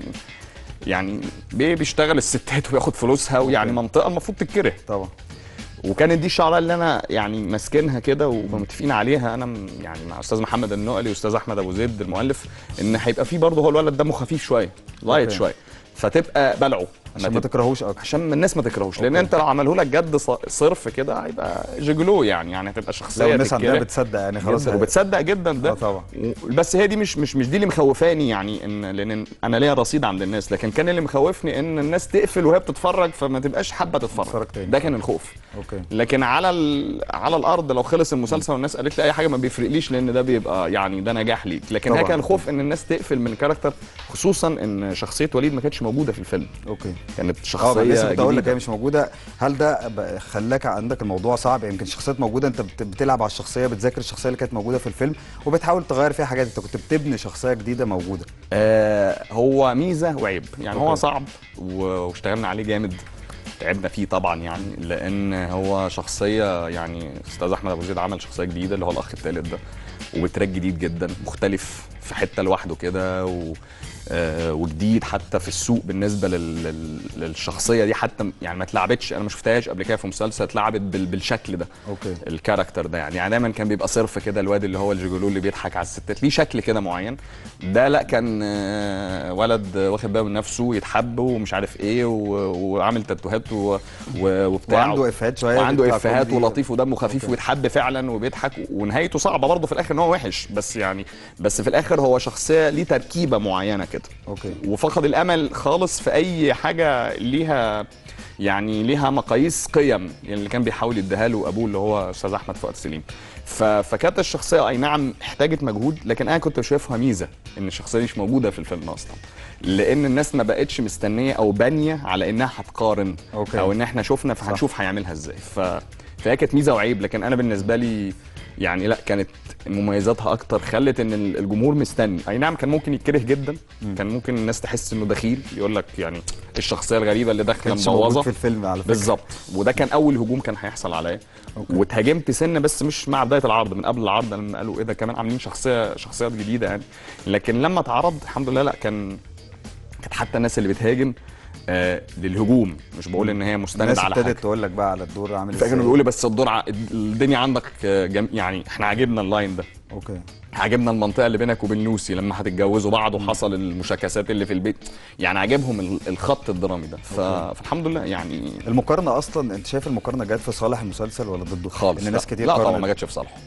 يعني بي- بيشتغل الستات وياخد فلوسها ويعني منطقه المفروض تتكره طبعا وكانت دي الشعرايه اللي انا يعني ماسكينها كده ومتفقين عليها انا م- يعني مع استاذ محمد النقلي واستاذ احمد ابو زيد المؤلف ان هيبقى فيه برضه هو الولد دمه خفيف شويه لايت أوكي. شويه فتبقى بلعه عشان ما تب- تكرهوش اكتر عشان الناس ما تكرهوش لان انت لو عمله لك جد ص- صرف كده هيبقى جيجولو يعني يعني هتبقى شخصيه لو الناس عندها تتكره. بتصدق يعني خلاص جداً، هي- وبتصدق جدا ده اه طبعا بس هي دي مش مش مش دي اللي مخوفاني يعني ان لان انا ليا رصيد عند الناس لكن كان اللي مخوفني ان الناس تقفل وهي بتتفرج فما تبقاش حابه تتفرج ده كان الخوف اوكي لكن على ال... على الارض لو خلص المسلسل والناس قالت لي اي حاجه ما بيفرقليش لان ده بيبقى يعني ده نجاح ليك لكن هي طبعاً. كان خوف ان الناس تقفل من الكاركتر خصوصا ان شخصيه وليد ما كانتش موجوده في الفيلم اوكي كانت اه شخصيه بس كنت اقول لك جديدة. هي مش موجوده هل ده ب- خلاك عندك الموضوع صعب يمكن شخصيات موجوده انت بت- بتلعب على الشخصيه بتذاكر الشخصيه اللي كانت موجوده في الفيلم وبتحاول تغير فيها حاجات انت كنت بتبني شخصيه جديده موجوده آه هو ميزه وعيب يعني هو أوكي. صعب و- واشتغلنا عليه جامد تعبنا فيه طبعا يعني لان هو شخصيه يعني استاذ احمد ابو زيد عمل شخصيه جديده اللي هو الاخ الثالث ده وبتراك جديد جدا مختلف في حته لوحده كده و آه، وجديد حتى في السوق بالنسبه لل... لل... للشخصيه دي حتى يعني ما اتلعبتش انا ما شفتهاش قبل كده في مسلسل اتلعبت بال... بالشكل ده اوكي الكاركتر ده يعني يعني دايما كان بيبقى صرف كده الواد اللي هو الجيجولو اللي بيضحك على الستات ليه شكل كده معين ده لا كان آه، ولد واخد باله من نفسه يتحب ومش عارف ايه و- وعامل تاتوهات و- و- وبتاع وعنده افيهات شويه وعنده بيطلع افيهات كوميدي. ولطيف ودمه خفيف أوكي. ويتحب فعلا وبيضحك ونهايته صعبه برضه في الاخر ان هو وحش بس يعني بس في الاخر هو شخصيه ليه تركيبه معينه كده اوكي وفقد الامل خالص في اي حاجه ليها يعني ليها مقاييس قيم يعني اللي كان بيحاول يديها له ابوه اللي هو استاذ احمد فؤاد سليم ف... فكانت الشخصيه اي نعم احتاجت مجهود لكن انا كنت شايفها ميزه ان الشخصيه دي مش موجوده في الفيلم اصلا لان الناس ما بقتش مستنيه او بانيه على انها هتقارن أوكي. او ان احنا شفنا فهنشوف هيعملها ازاي ف... فهي كانت ميزه وعيب لكن انا بالنسبه لي يعني لا كانت مميزاتها اكتر خلت ان الجمهور مستني اي نعم كان ممكن يتكره جدا كان ممكن الناس تحس انه دخيل يقول لك يعني الشخصيه الغريبه اللي داخله كانش موجود مبوظه في الفيلم على فكره بالظبط وده كان اول هجوم كان هيحصل عليا واتهاجمت سنه بس مش مع بدايه العرض من قبل العرض لما قالوا ايه ده كمان عاملين شخصيه شخصيات جديده يعني لكن لما اتعرض الحمد لله لا كان كانت حتى الناس اللي بتهاجم آه للهجوم مش بقول ان هي مستند الناس على حاجه ابتدت تقول لك بقى على الدور عامل فاكر انه بيقول لي بس الدور ع... الدنيا عندك آه، جم... يعني احنا عاجبنا اللاين ده اوكي عجبنا المنطقه اللي بينك وبين لوسي لما هتتجوزوا بعض وحصل المشاكسات اللي في البيت يعني عجبهم ال- الخط الدرامي ده ف... أوكي. فالحمد لله يعني المقارنه اصلا انت شايف المقارنه جت في صالح المسلسل ولا ضده خالص ان ناس لا. كتير لا طبعا قارنت. ما جاتش في صالحه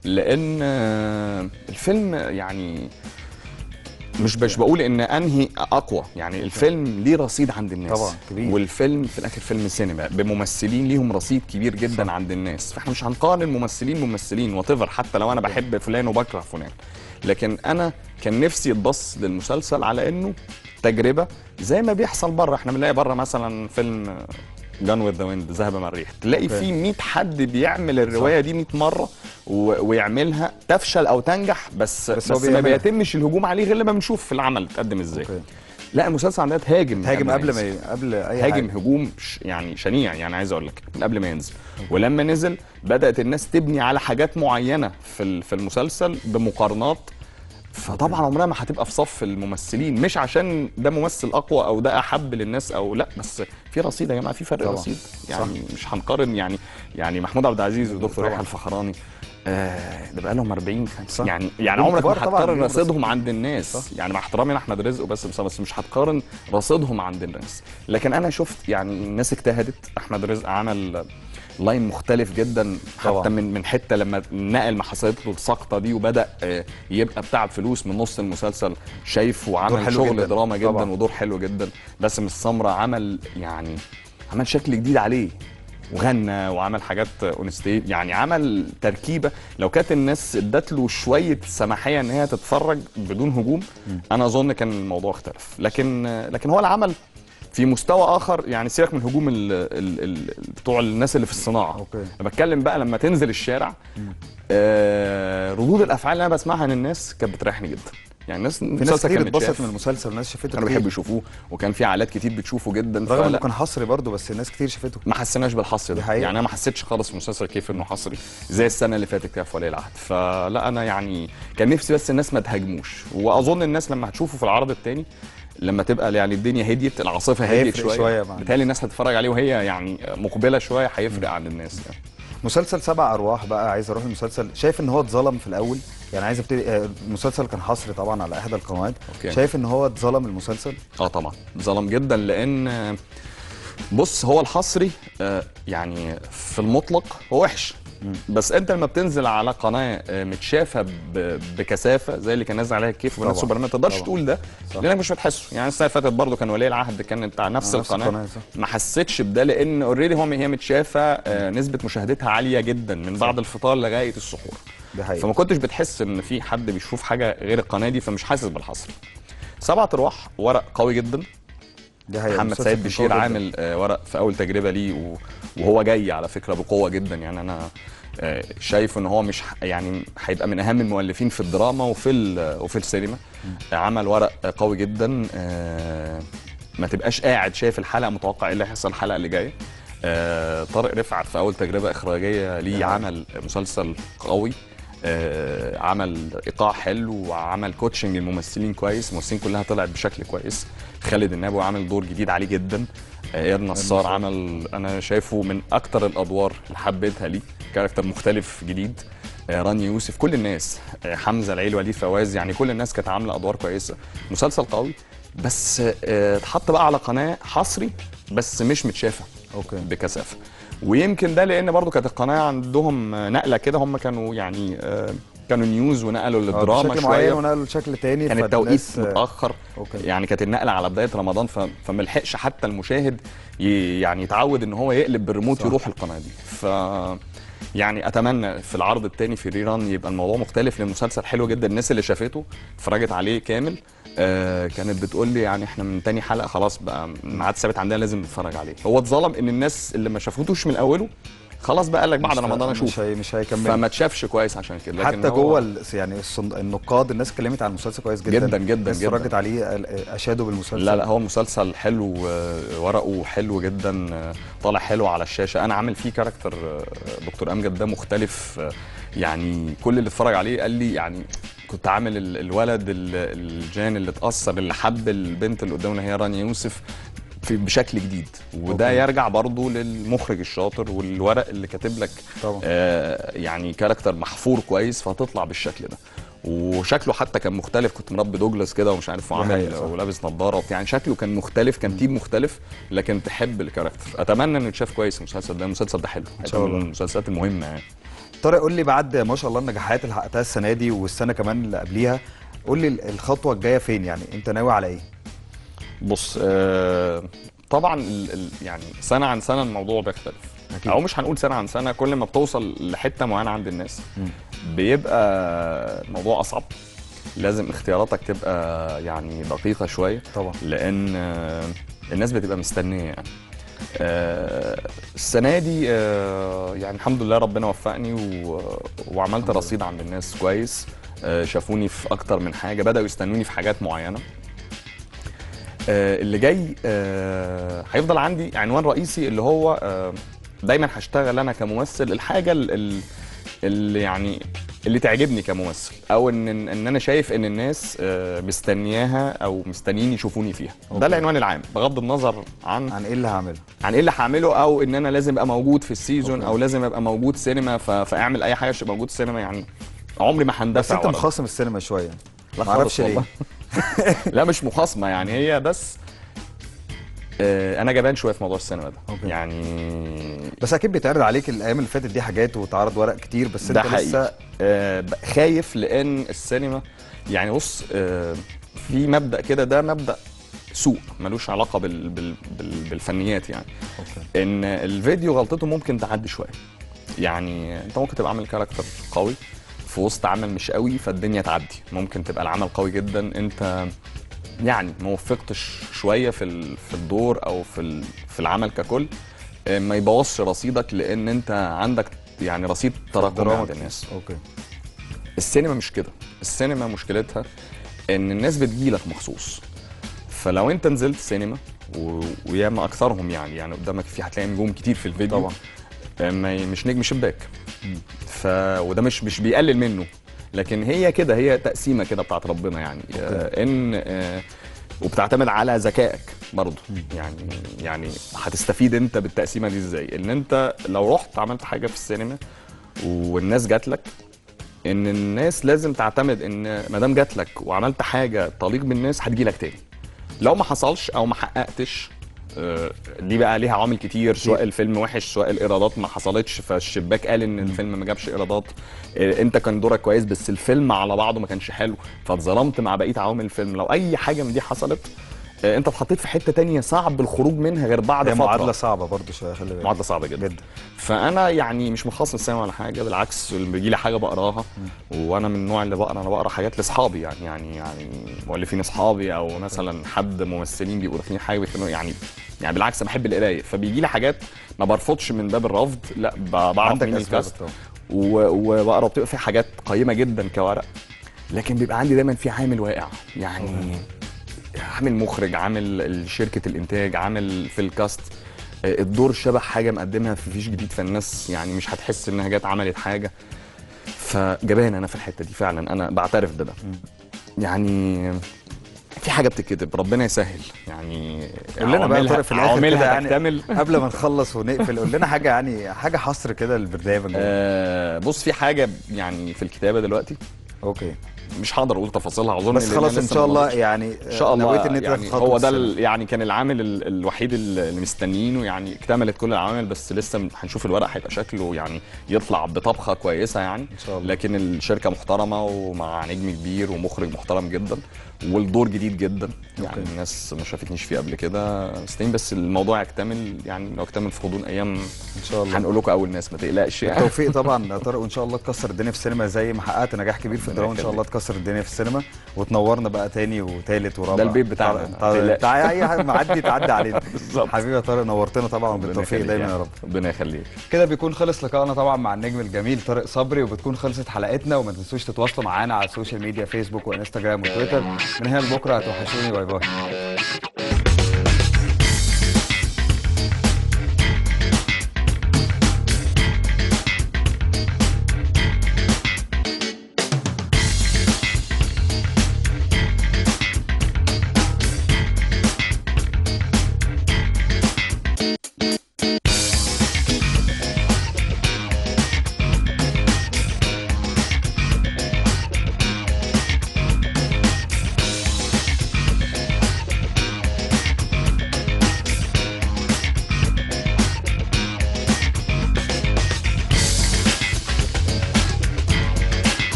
لان آه، الفيلم يعني مش مش بقول ان انهي اقوى يعني الفيلم ليه رصيد عند الناس طبعاً، كبير. والفيلم في الاخر فيلم سينما بممثلين ليهم رصيد كبير جدا صح. عند الناس فاحنا مش هنقارن ممثلين ممثلين وات حتى لو انا بحب فلان وبكره فلان لكن انا كان نفسي يتبص للمسلسل على انه تجربه زي ما بيحصل بره احنا بنلاقي بره مثلا فيلم جان وذ ذا ويند ذهب مع الريح تلاقي أوكي. في 100 حد بيعمل الروايه دي 100 مره و... ويعملها تفشل او تنجح بس بس بس, هو بس ما بيعملها. بيتمش الهجوم عليه غير لما بنشوف في العمل اتقدم ازاي أوكي. لا المسلسل عندنا تهاجم تهاجم قبل ينزل. ما ي- قبل اي هاجم حاجه هجوم ش- يعني شنيع يعني عايز اقول لك من قبل ما ينزل ولما نزل بدات الناس تبني على حاجات معينه في ال- في المسلسل بمقارنات فطبعا عمرها ما هتبقى في صف الممثلين مش عشان ده ممثل اقوى او ده احب للناس او لا بس في رصيد يا جماعه في فرق طبعاً. رصيد صح. يعني مش هنقارن يعني يعني محمود عبد العزيز ودكتور طبعاً. يحيى الفخراني آه ده بقى لهم 40 50 صح. يعني يعني هم عمرك ما كبار طبعاً، هتقارن ليهم رصيدهم رصيد. عند الناس يعني مع احترامي لاحمد رزق بس بس, بس مش هتقارن رصيدهم عند الناس لكن انا شفت يعني الناس اجتهدت احمد رزق عمل لاين مختلف جدا طبعاً. حتى من من حته لما نقل ما حصلت له السقطه دي وبدا آه، يبقى بتاع فلوس من نص المسلسل شايف دور وعمل حلو شغل جداً. دراما جدا طبعاً. ودور حلو جدا باسم السمره عمل يعني عمل شكل جديد عليه وغنى وعمل حاجات اونستيت يعني عمل تركيبه لو كانت الناس ادت له شويه سماحيه ان هي تتفرج بدون هجوم انا اظن كان الموضوع اختلف لكن لكن هو العمل في مستوى اخر يعني سيبك من هجوم ال ال ال بتوع الناس اللي في الصناعه أوكي. انا بتكلم بقى لما تنزل الشارع آه ردود الافعال اللي انا بسمعها من الناس كانت بتريحني جدا يعني الناس في ناس المسلسل كتير كان اتبسطت متشاف. من المسلسل وناس شافته كانوا كتير. بيحبوا يشوفوه وكان في عائلات كتير بتشوفه جدا رغم انه فلا- كان حصري برضه بس الناس كتير شافته ما حسيناش بالحصر ده حقيقة. يعني انا ما حسيتش خالص في مسلسل كيف انه حصري زي السنه اللي فاتت كده في ولي العهد فلا انا يعني كان نفسي بس الناس ما تهاجموش واظن الناس لما هتشوفه في العرض الثاني لما تبقى يعني الدنيا هديت العاصفه هديت هيفرق شويه, شوية مع- بالتالي الناس هتتفرج عليه وهي يعني مقبله شويه هيفرق عن الناس يعني. مسلسل سبع ارواح بقى عايز اروح المسلسل شايف ان هو اتظلم في الاول يعني عايز ابتدي آه، المسلسل كان حصري طبعا على احدى القنوات أوكي. شايف ان هو اتظلم المسلسل اه طبعا ظلم جدا لان آه، بص هو الحصري آه، يعني في المطلق هو وحش بس انت لما بتنزل على قناه آه، متشافه ب- بكثافه زي اللي كان نازل عليها الكيف طبعاً. وبنات سوبرمان ما تقدرش طبعاً. تقول ده صح. لانك مش بتحسه يعني السنه اللي فاتت برضه كان ولي العهد كان بتاع نفس آه، نفس القناه القناة، صح. ما حسيتش بده لان اوريدي هو هي متشافه آه، نسبه مشاهدتها عاليه جدا من بعد الفطار لغايه السحور ده حقيقي فما كنتش بتحس ان في حد بيشوف حاجه غير القناه دي فمش حاسس بالحصر سبعة ارواح ورق قوي جدا ده حقيقي محمد المسلسل سيد كان بشير قوي جداً. عامل آه، ورق في اول تجربه ليه و- وهو جاي على فكره بقوه جدا يعني انا آه، شايف ان هو مش ح- يعني هيبقى من اهم المؤلفين في الدراما وفي ال- وفي السينما عمل ورق آه، قوي جدا آه، ما تبقاش قاعد شايف الحلقه متوقع ايه اللي هيحصل الحلقه اللي جايه آه، طارق رفعت في اول تجربه اخراجيه ليه عمل مسلسل قوي آه، عمل ايقاع حلو وعمل كوتشنج الممثلين كويس الممثلين كلها طلعت بشكل كويس خالد النبوي عامل دور جديد عليه جدا آه، اياد نصار عمل انا شايفه من اكتر الادوار اللي حبيتها ليه كاركتر مختلف جديد آه، رانيا يوسف كل الناس آه، حمزه العيل وليد فواز يعني كل الناس كانت عامله ادوار كويسه مسلسل قوي بس آه، اتحط بقى على قناه حصري بس مش متشافه اوكي بكثافه ويمكن ده لان برضو كانت القناه عندهم نقله كده هم كانوا يعني آه، كانوا نيوز ونقلوا للدراما بشكل معين شويه ونقلوا لشكل تاني كان التوقيت فالناس، آه، متاخر أوكي. يعني كانت النقله على بدايه رمضان ف... فملحقش حتى المشاهد ي... يعني يتعود ان هو يقلب بالريموت يروح القناه دي ف يعني اتمنى في العرض الثاني في ريران يبقى الموضوع مختلف لان المسلسل حلو جدا الناس اللي شافته اتفرجت عليه كامل آه كانت بتقول لي يعني احنا من تاني حلقه خلاص بقى ميعاد ثابت عندنا لازم نتفرج عليه هو اتظلم ان الناس اللي ما شافوتوش من اوله خلاص بقى قال لك بعد مش- رمضان مش اشوف هي- مش هيكمل. فما تشافش كويس عشان كده لكن حتى هو- جوه ال- يعني الصن- النقاد الناس اتكلمت عن المسلسل كويس جدا جدا جدا الناس جدا. اتفرجت عليه آه، اشادوا بالمسلسل لا لا هو مسلسل حلو آه، ورقه حلو جدا آه، طالع حلو على الشاشه انا عامل فيه كاركتر آه، دكتور امجد ده مختلف آه، يعني كل اللي اتفرج عليه قال لي يعني كنت عامل ال- الولد ال- الجان اللي اتاثر اللي حب البنت اللي قدامنا هي رانيا يوسف في بشكل جديد وده أوكي. يرجع برضه للمخرج الشاطر والورق اللي كاتب لك طبعا. آه يعني كاركتر محفور كويس فهتطلع بالشكل ده وشكله حتى كان مختلف كنت مربي دوجلاس كده ومش عارف وعامل حقيقة، صح. ولابس نظاره يعني شكله كان مختلف كان تيم مختلف لكن تحب الكاركتر اتمنى انه يتشاف كويس المسلسل ده المسلسل ده حلو ان شاء الله. من المسلسلات المهمه يعني طارق قول لي بعد ما شاء الله النجاحات اللي حققتها السنه دي والسنه كمان اللي قبليها قول لي الخطوه الجايه فين يعني انت ناوي على ايه بص آه طبعا ال ال يعني سنه عن سنه الموضوع بيختلف أكيد. او مش هنقول سنه عن سنه كل ما بتوصل لحته معينه عند الناس مم. بيبقى الموضوع اصعب لازم اختياراتك تبقى يعني دقيقه شويه طبعا لان آه، الناس بتبقى مستنيه يعني آه، السنه دي آه، يعني الحمد لله ربنا وفقني و- وعملت رصيد عند الناس كويس آه، شافوني في اكتر من حاجه بداوا يستنوني في حاجات معينه آه، اللي جاي آه، هيفضل عندي عنوان رئيسي اللي هو آه، دايما هشتغل انا كممثل الحاجه ال- ال- اللي يعني اللي تعجبني كممثل او ان ان انا شايف ان الناس آه، مستنياها او مستنيين يشوفوني فيها أوكي. ده العنوان العام بغض النظر عن عن ايه اللي هعمله عن ايه اللي هعمله او ان انا لازم ابقى موجود في السيزون او لازم ابقى موجود سينما ف... فاعمل اي حاجه عشان موجود سينما يعني عمري ما بس هندفع انت ورا. مخاصم السينما شويه لا معرفش خالص ليه والله. لا مش مخاصمه يعني هي بس آه، انا جبان شويه في موضوع السينما ده أوكي. يعني بس اكيد بيتعرض عليك الايام اللي فاتت دي حاجات وتعرض ورق كتير بس ده انت حقيقي لسه آه، ب- خايف لان السينما يعني بص آه، في مبدا كده ده مبدا سوء ملوش علاقه بال بال بال بالفنيات يعني أوكي. ان الفيديو غلطته ممكن تعدي شويه يعني انت ممكن تبقى عامل كاركتر قوي في وسط عمل مش قوي فالدنيا تعدي ممكن تبقى العمل قوي جدا انت يعني ما وفقتش شويه في ال- في الدور او في ال- في العمل ككل آه، ما يبوظش رصيدك لان انت عندك يعني رصيد تراكمي دراما عند الناس اوكي السينما مش كده السينما مشكلتها ان الناس بتجيلك مخصوص فلو انت نزلت سينما و... وياما اكثرهم يعني يعني قدامك في هتلاقي نجوم كتير في الفيديو طبعا. آه، ما ي- مش نجم شباك ف وده مش مش بيقلل منه لكن هي كده هي تقسيمه كده بتاعت ربنا يعني آه، ان آه، وبتعتمد على ذكائك برضه يعني يعني هتستفيد انت بالتقسيمه دي ازاي ان انت لو رحت عملت حاجه في السينما والناس جات لك ان الناس لازم تعتمد ان ما دام جات لك وعملت حاجه تليق بالناس هتجي لك تاني لو ما حصلش او ما حققتش آه، دي بقى ليها عوامل كتير سواء الفيلم وحش سواء الايرادات ما حصلتش فالشباك قال ان الفيلم ما جابش ايرادات آه، انت كان دورك كويس بس الفيلم على بعضه ما كانش حلو فاتظلمت مع بقيه عوامل الفيلم لو اي حاجه من دي حصلت آه، انت اتحطيت في حته تانية صعب الخروج منها غير بعد هي فتره معادله صعبه برضو شويه خلي بالك معادله صعبه جدا, جدا. فانا يعني مش مخصص السينما ولا حاجه بالعكس اللي بيجي لي حاجه بقراها وانا من النوع اللي بقرا انا بقرا حاجات لاصحابي يعني يعني يعني مؤلفين اصحابي او مثلا حد ممثلين بيبقوا داخلين حاجه بيتكلموا يعني يعني بالعكس انا بحب القرايه فبيجي لي حاجات ما برفضش من باب الرفض لا ب- بعرف عندك مين أسبابك الكاست طبعا. و- وبقرا وبتبقى في حاجات قيمه جدا كورق لكن بيبقى عندي دايما في عامل واقع يعني عامل مخرج عامل شركه الانتاج عامل في الكاست آه، الدور شبه حاجه مقدمها في فيش جديد فالناس يعني مش هتحس انها جت عملت حاجه فجبان انا في الحته دي فعلا انا بعترف بده يعني في حاجه بتتكتب ربنا يسهل يعني قول لنا بقى يا عواملها- طارق في الاخر عواملها كده يعني تكتمل قبل ما نخلص ونقفل قول لنا حاجه يعني حاجه حصر كده للبرنامج آه بص في حاجه يعني في الكتابه دلوقتي اوكي مش هقدر اقول تفاصيلها اظن بس لأن خلاص لسه ان شاء ما الله نضجتش. يعني ان شاء الله نويت ان انت يعني تاخد هو ده السنة. ال- يعني كان العامل ال- الوحيد اللي اللي مستنيينه يعني اكتملت كل العوامل بس لسه هنشوف الورق هيبقى شكله يعني يطلع بطبخه كويسه يعني ان شاء الله. لكن الشركه محترمه ومع نجم كبير ومخرج محترم جدا والدور جديد جدا يعني أوكي. الناس ما شافتنيش فيه قبل كده مستنيين بس الموضوع يكتمل يعني لو اكتمل في غضون ايام ان شاء الله هنقول لكم اول ناس ما تقلقش يعني بالتوفيق طبعا يا طارق وان شاء الله تكسر الدنيا في السينما زي ما حققت نجاح كبير في الدراما ان شاء الله تكسر الدنيا في السينما وتنورنا بقى تاني وتالت ورابع ده البيت بتاعنا، طارق- ما طارق- تقلقش. تعالى اي حد معدي تعدي علينا بالظبط. حبيبي يا طارق نورتنا طبعا ربنا بالتوفيق يخليك دايما يعني. يا رب ربنا يخليك كده بيكون خلص لقائنا طبعا مع النجم الجميل طارق صبري وبتكون خلصت حلقتنا وما تنسوش تتواصلوا معانا على السوشيال ميديا فيسبوك وانستجرام وتويتر من هنا لبكره هتوحشوني باي باي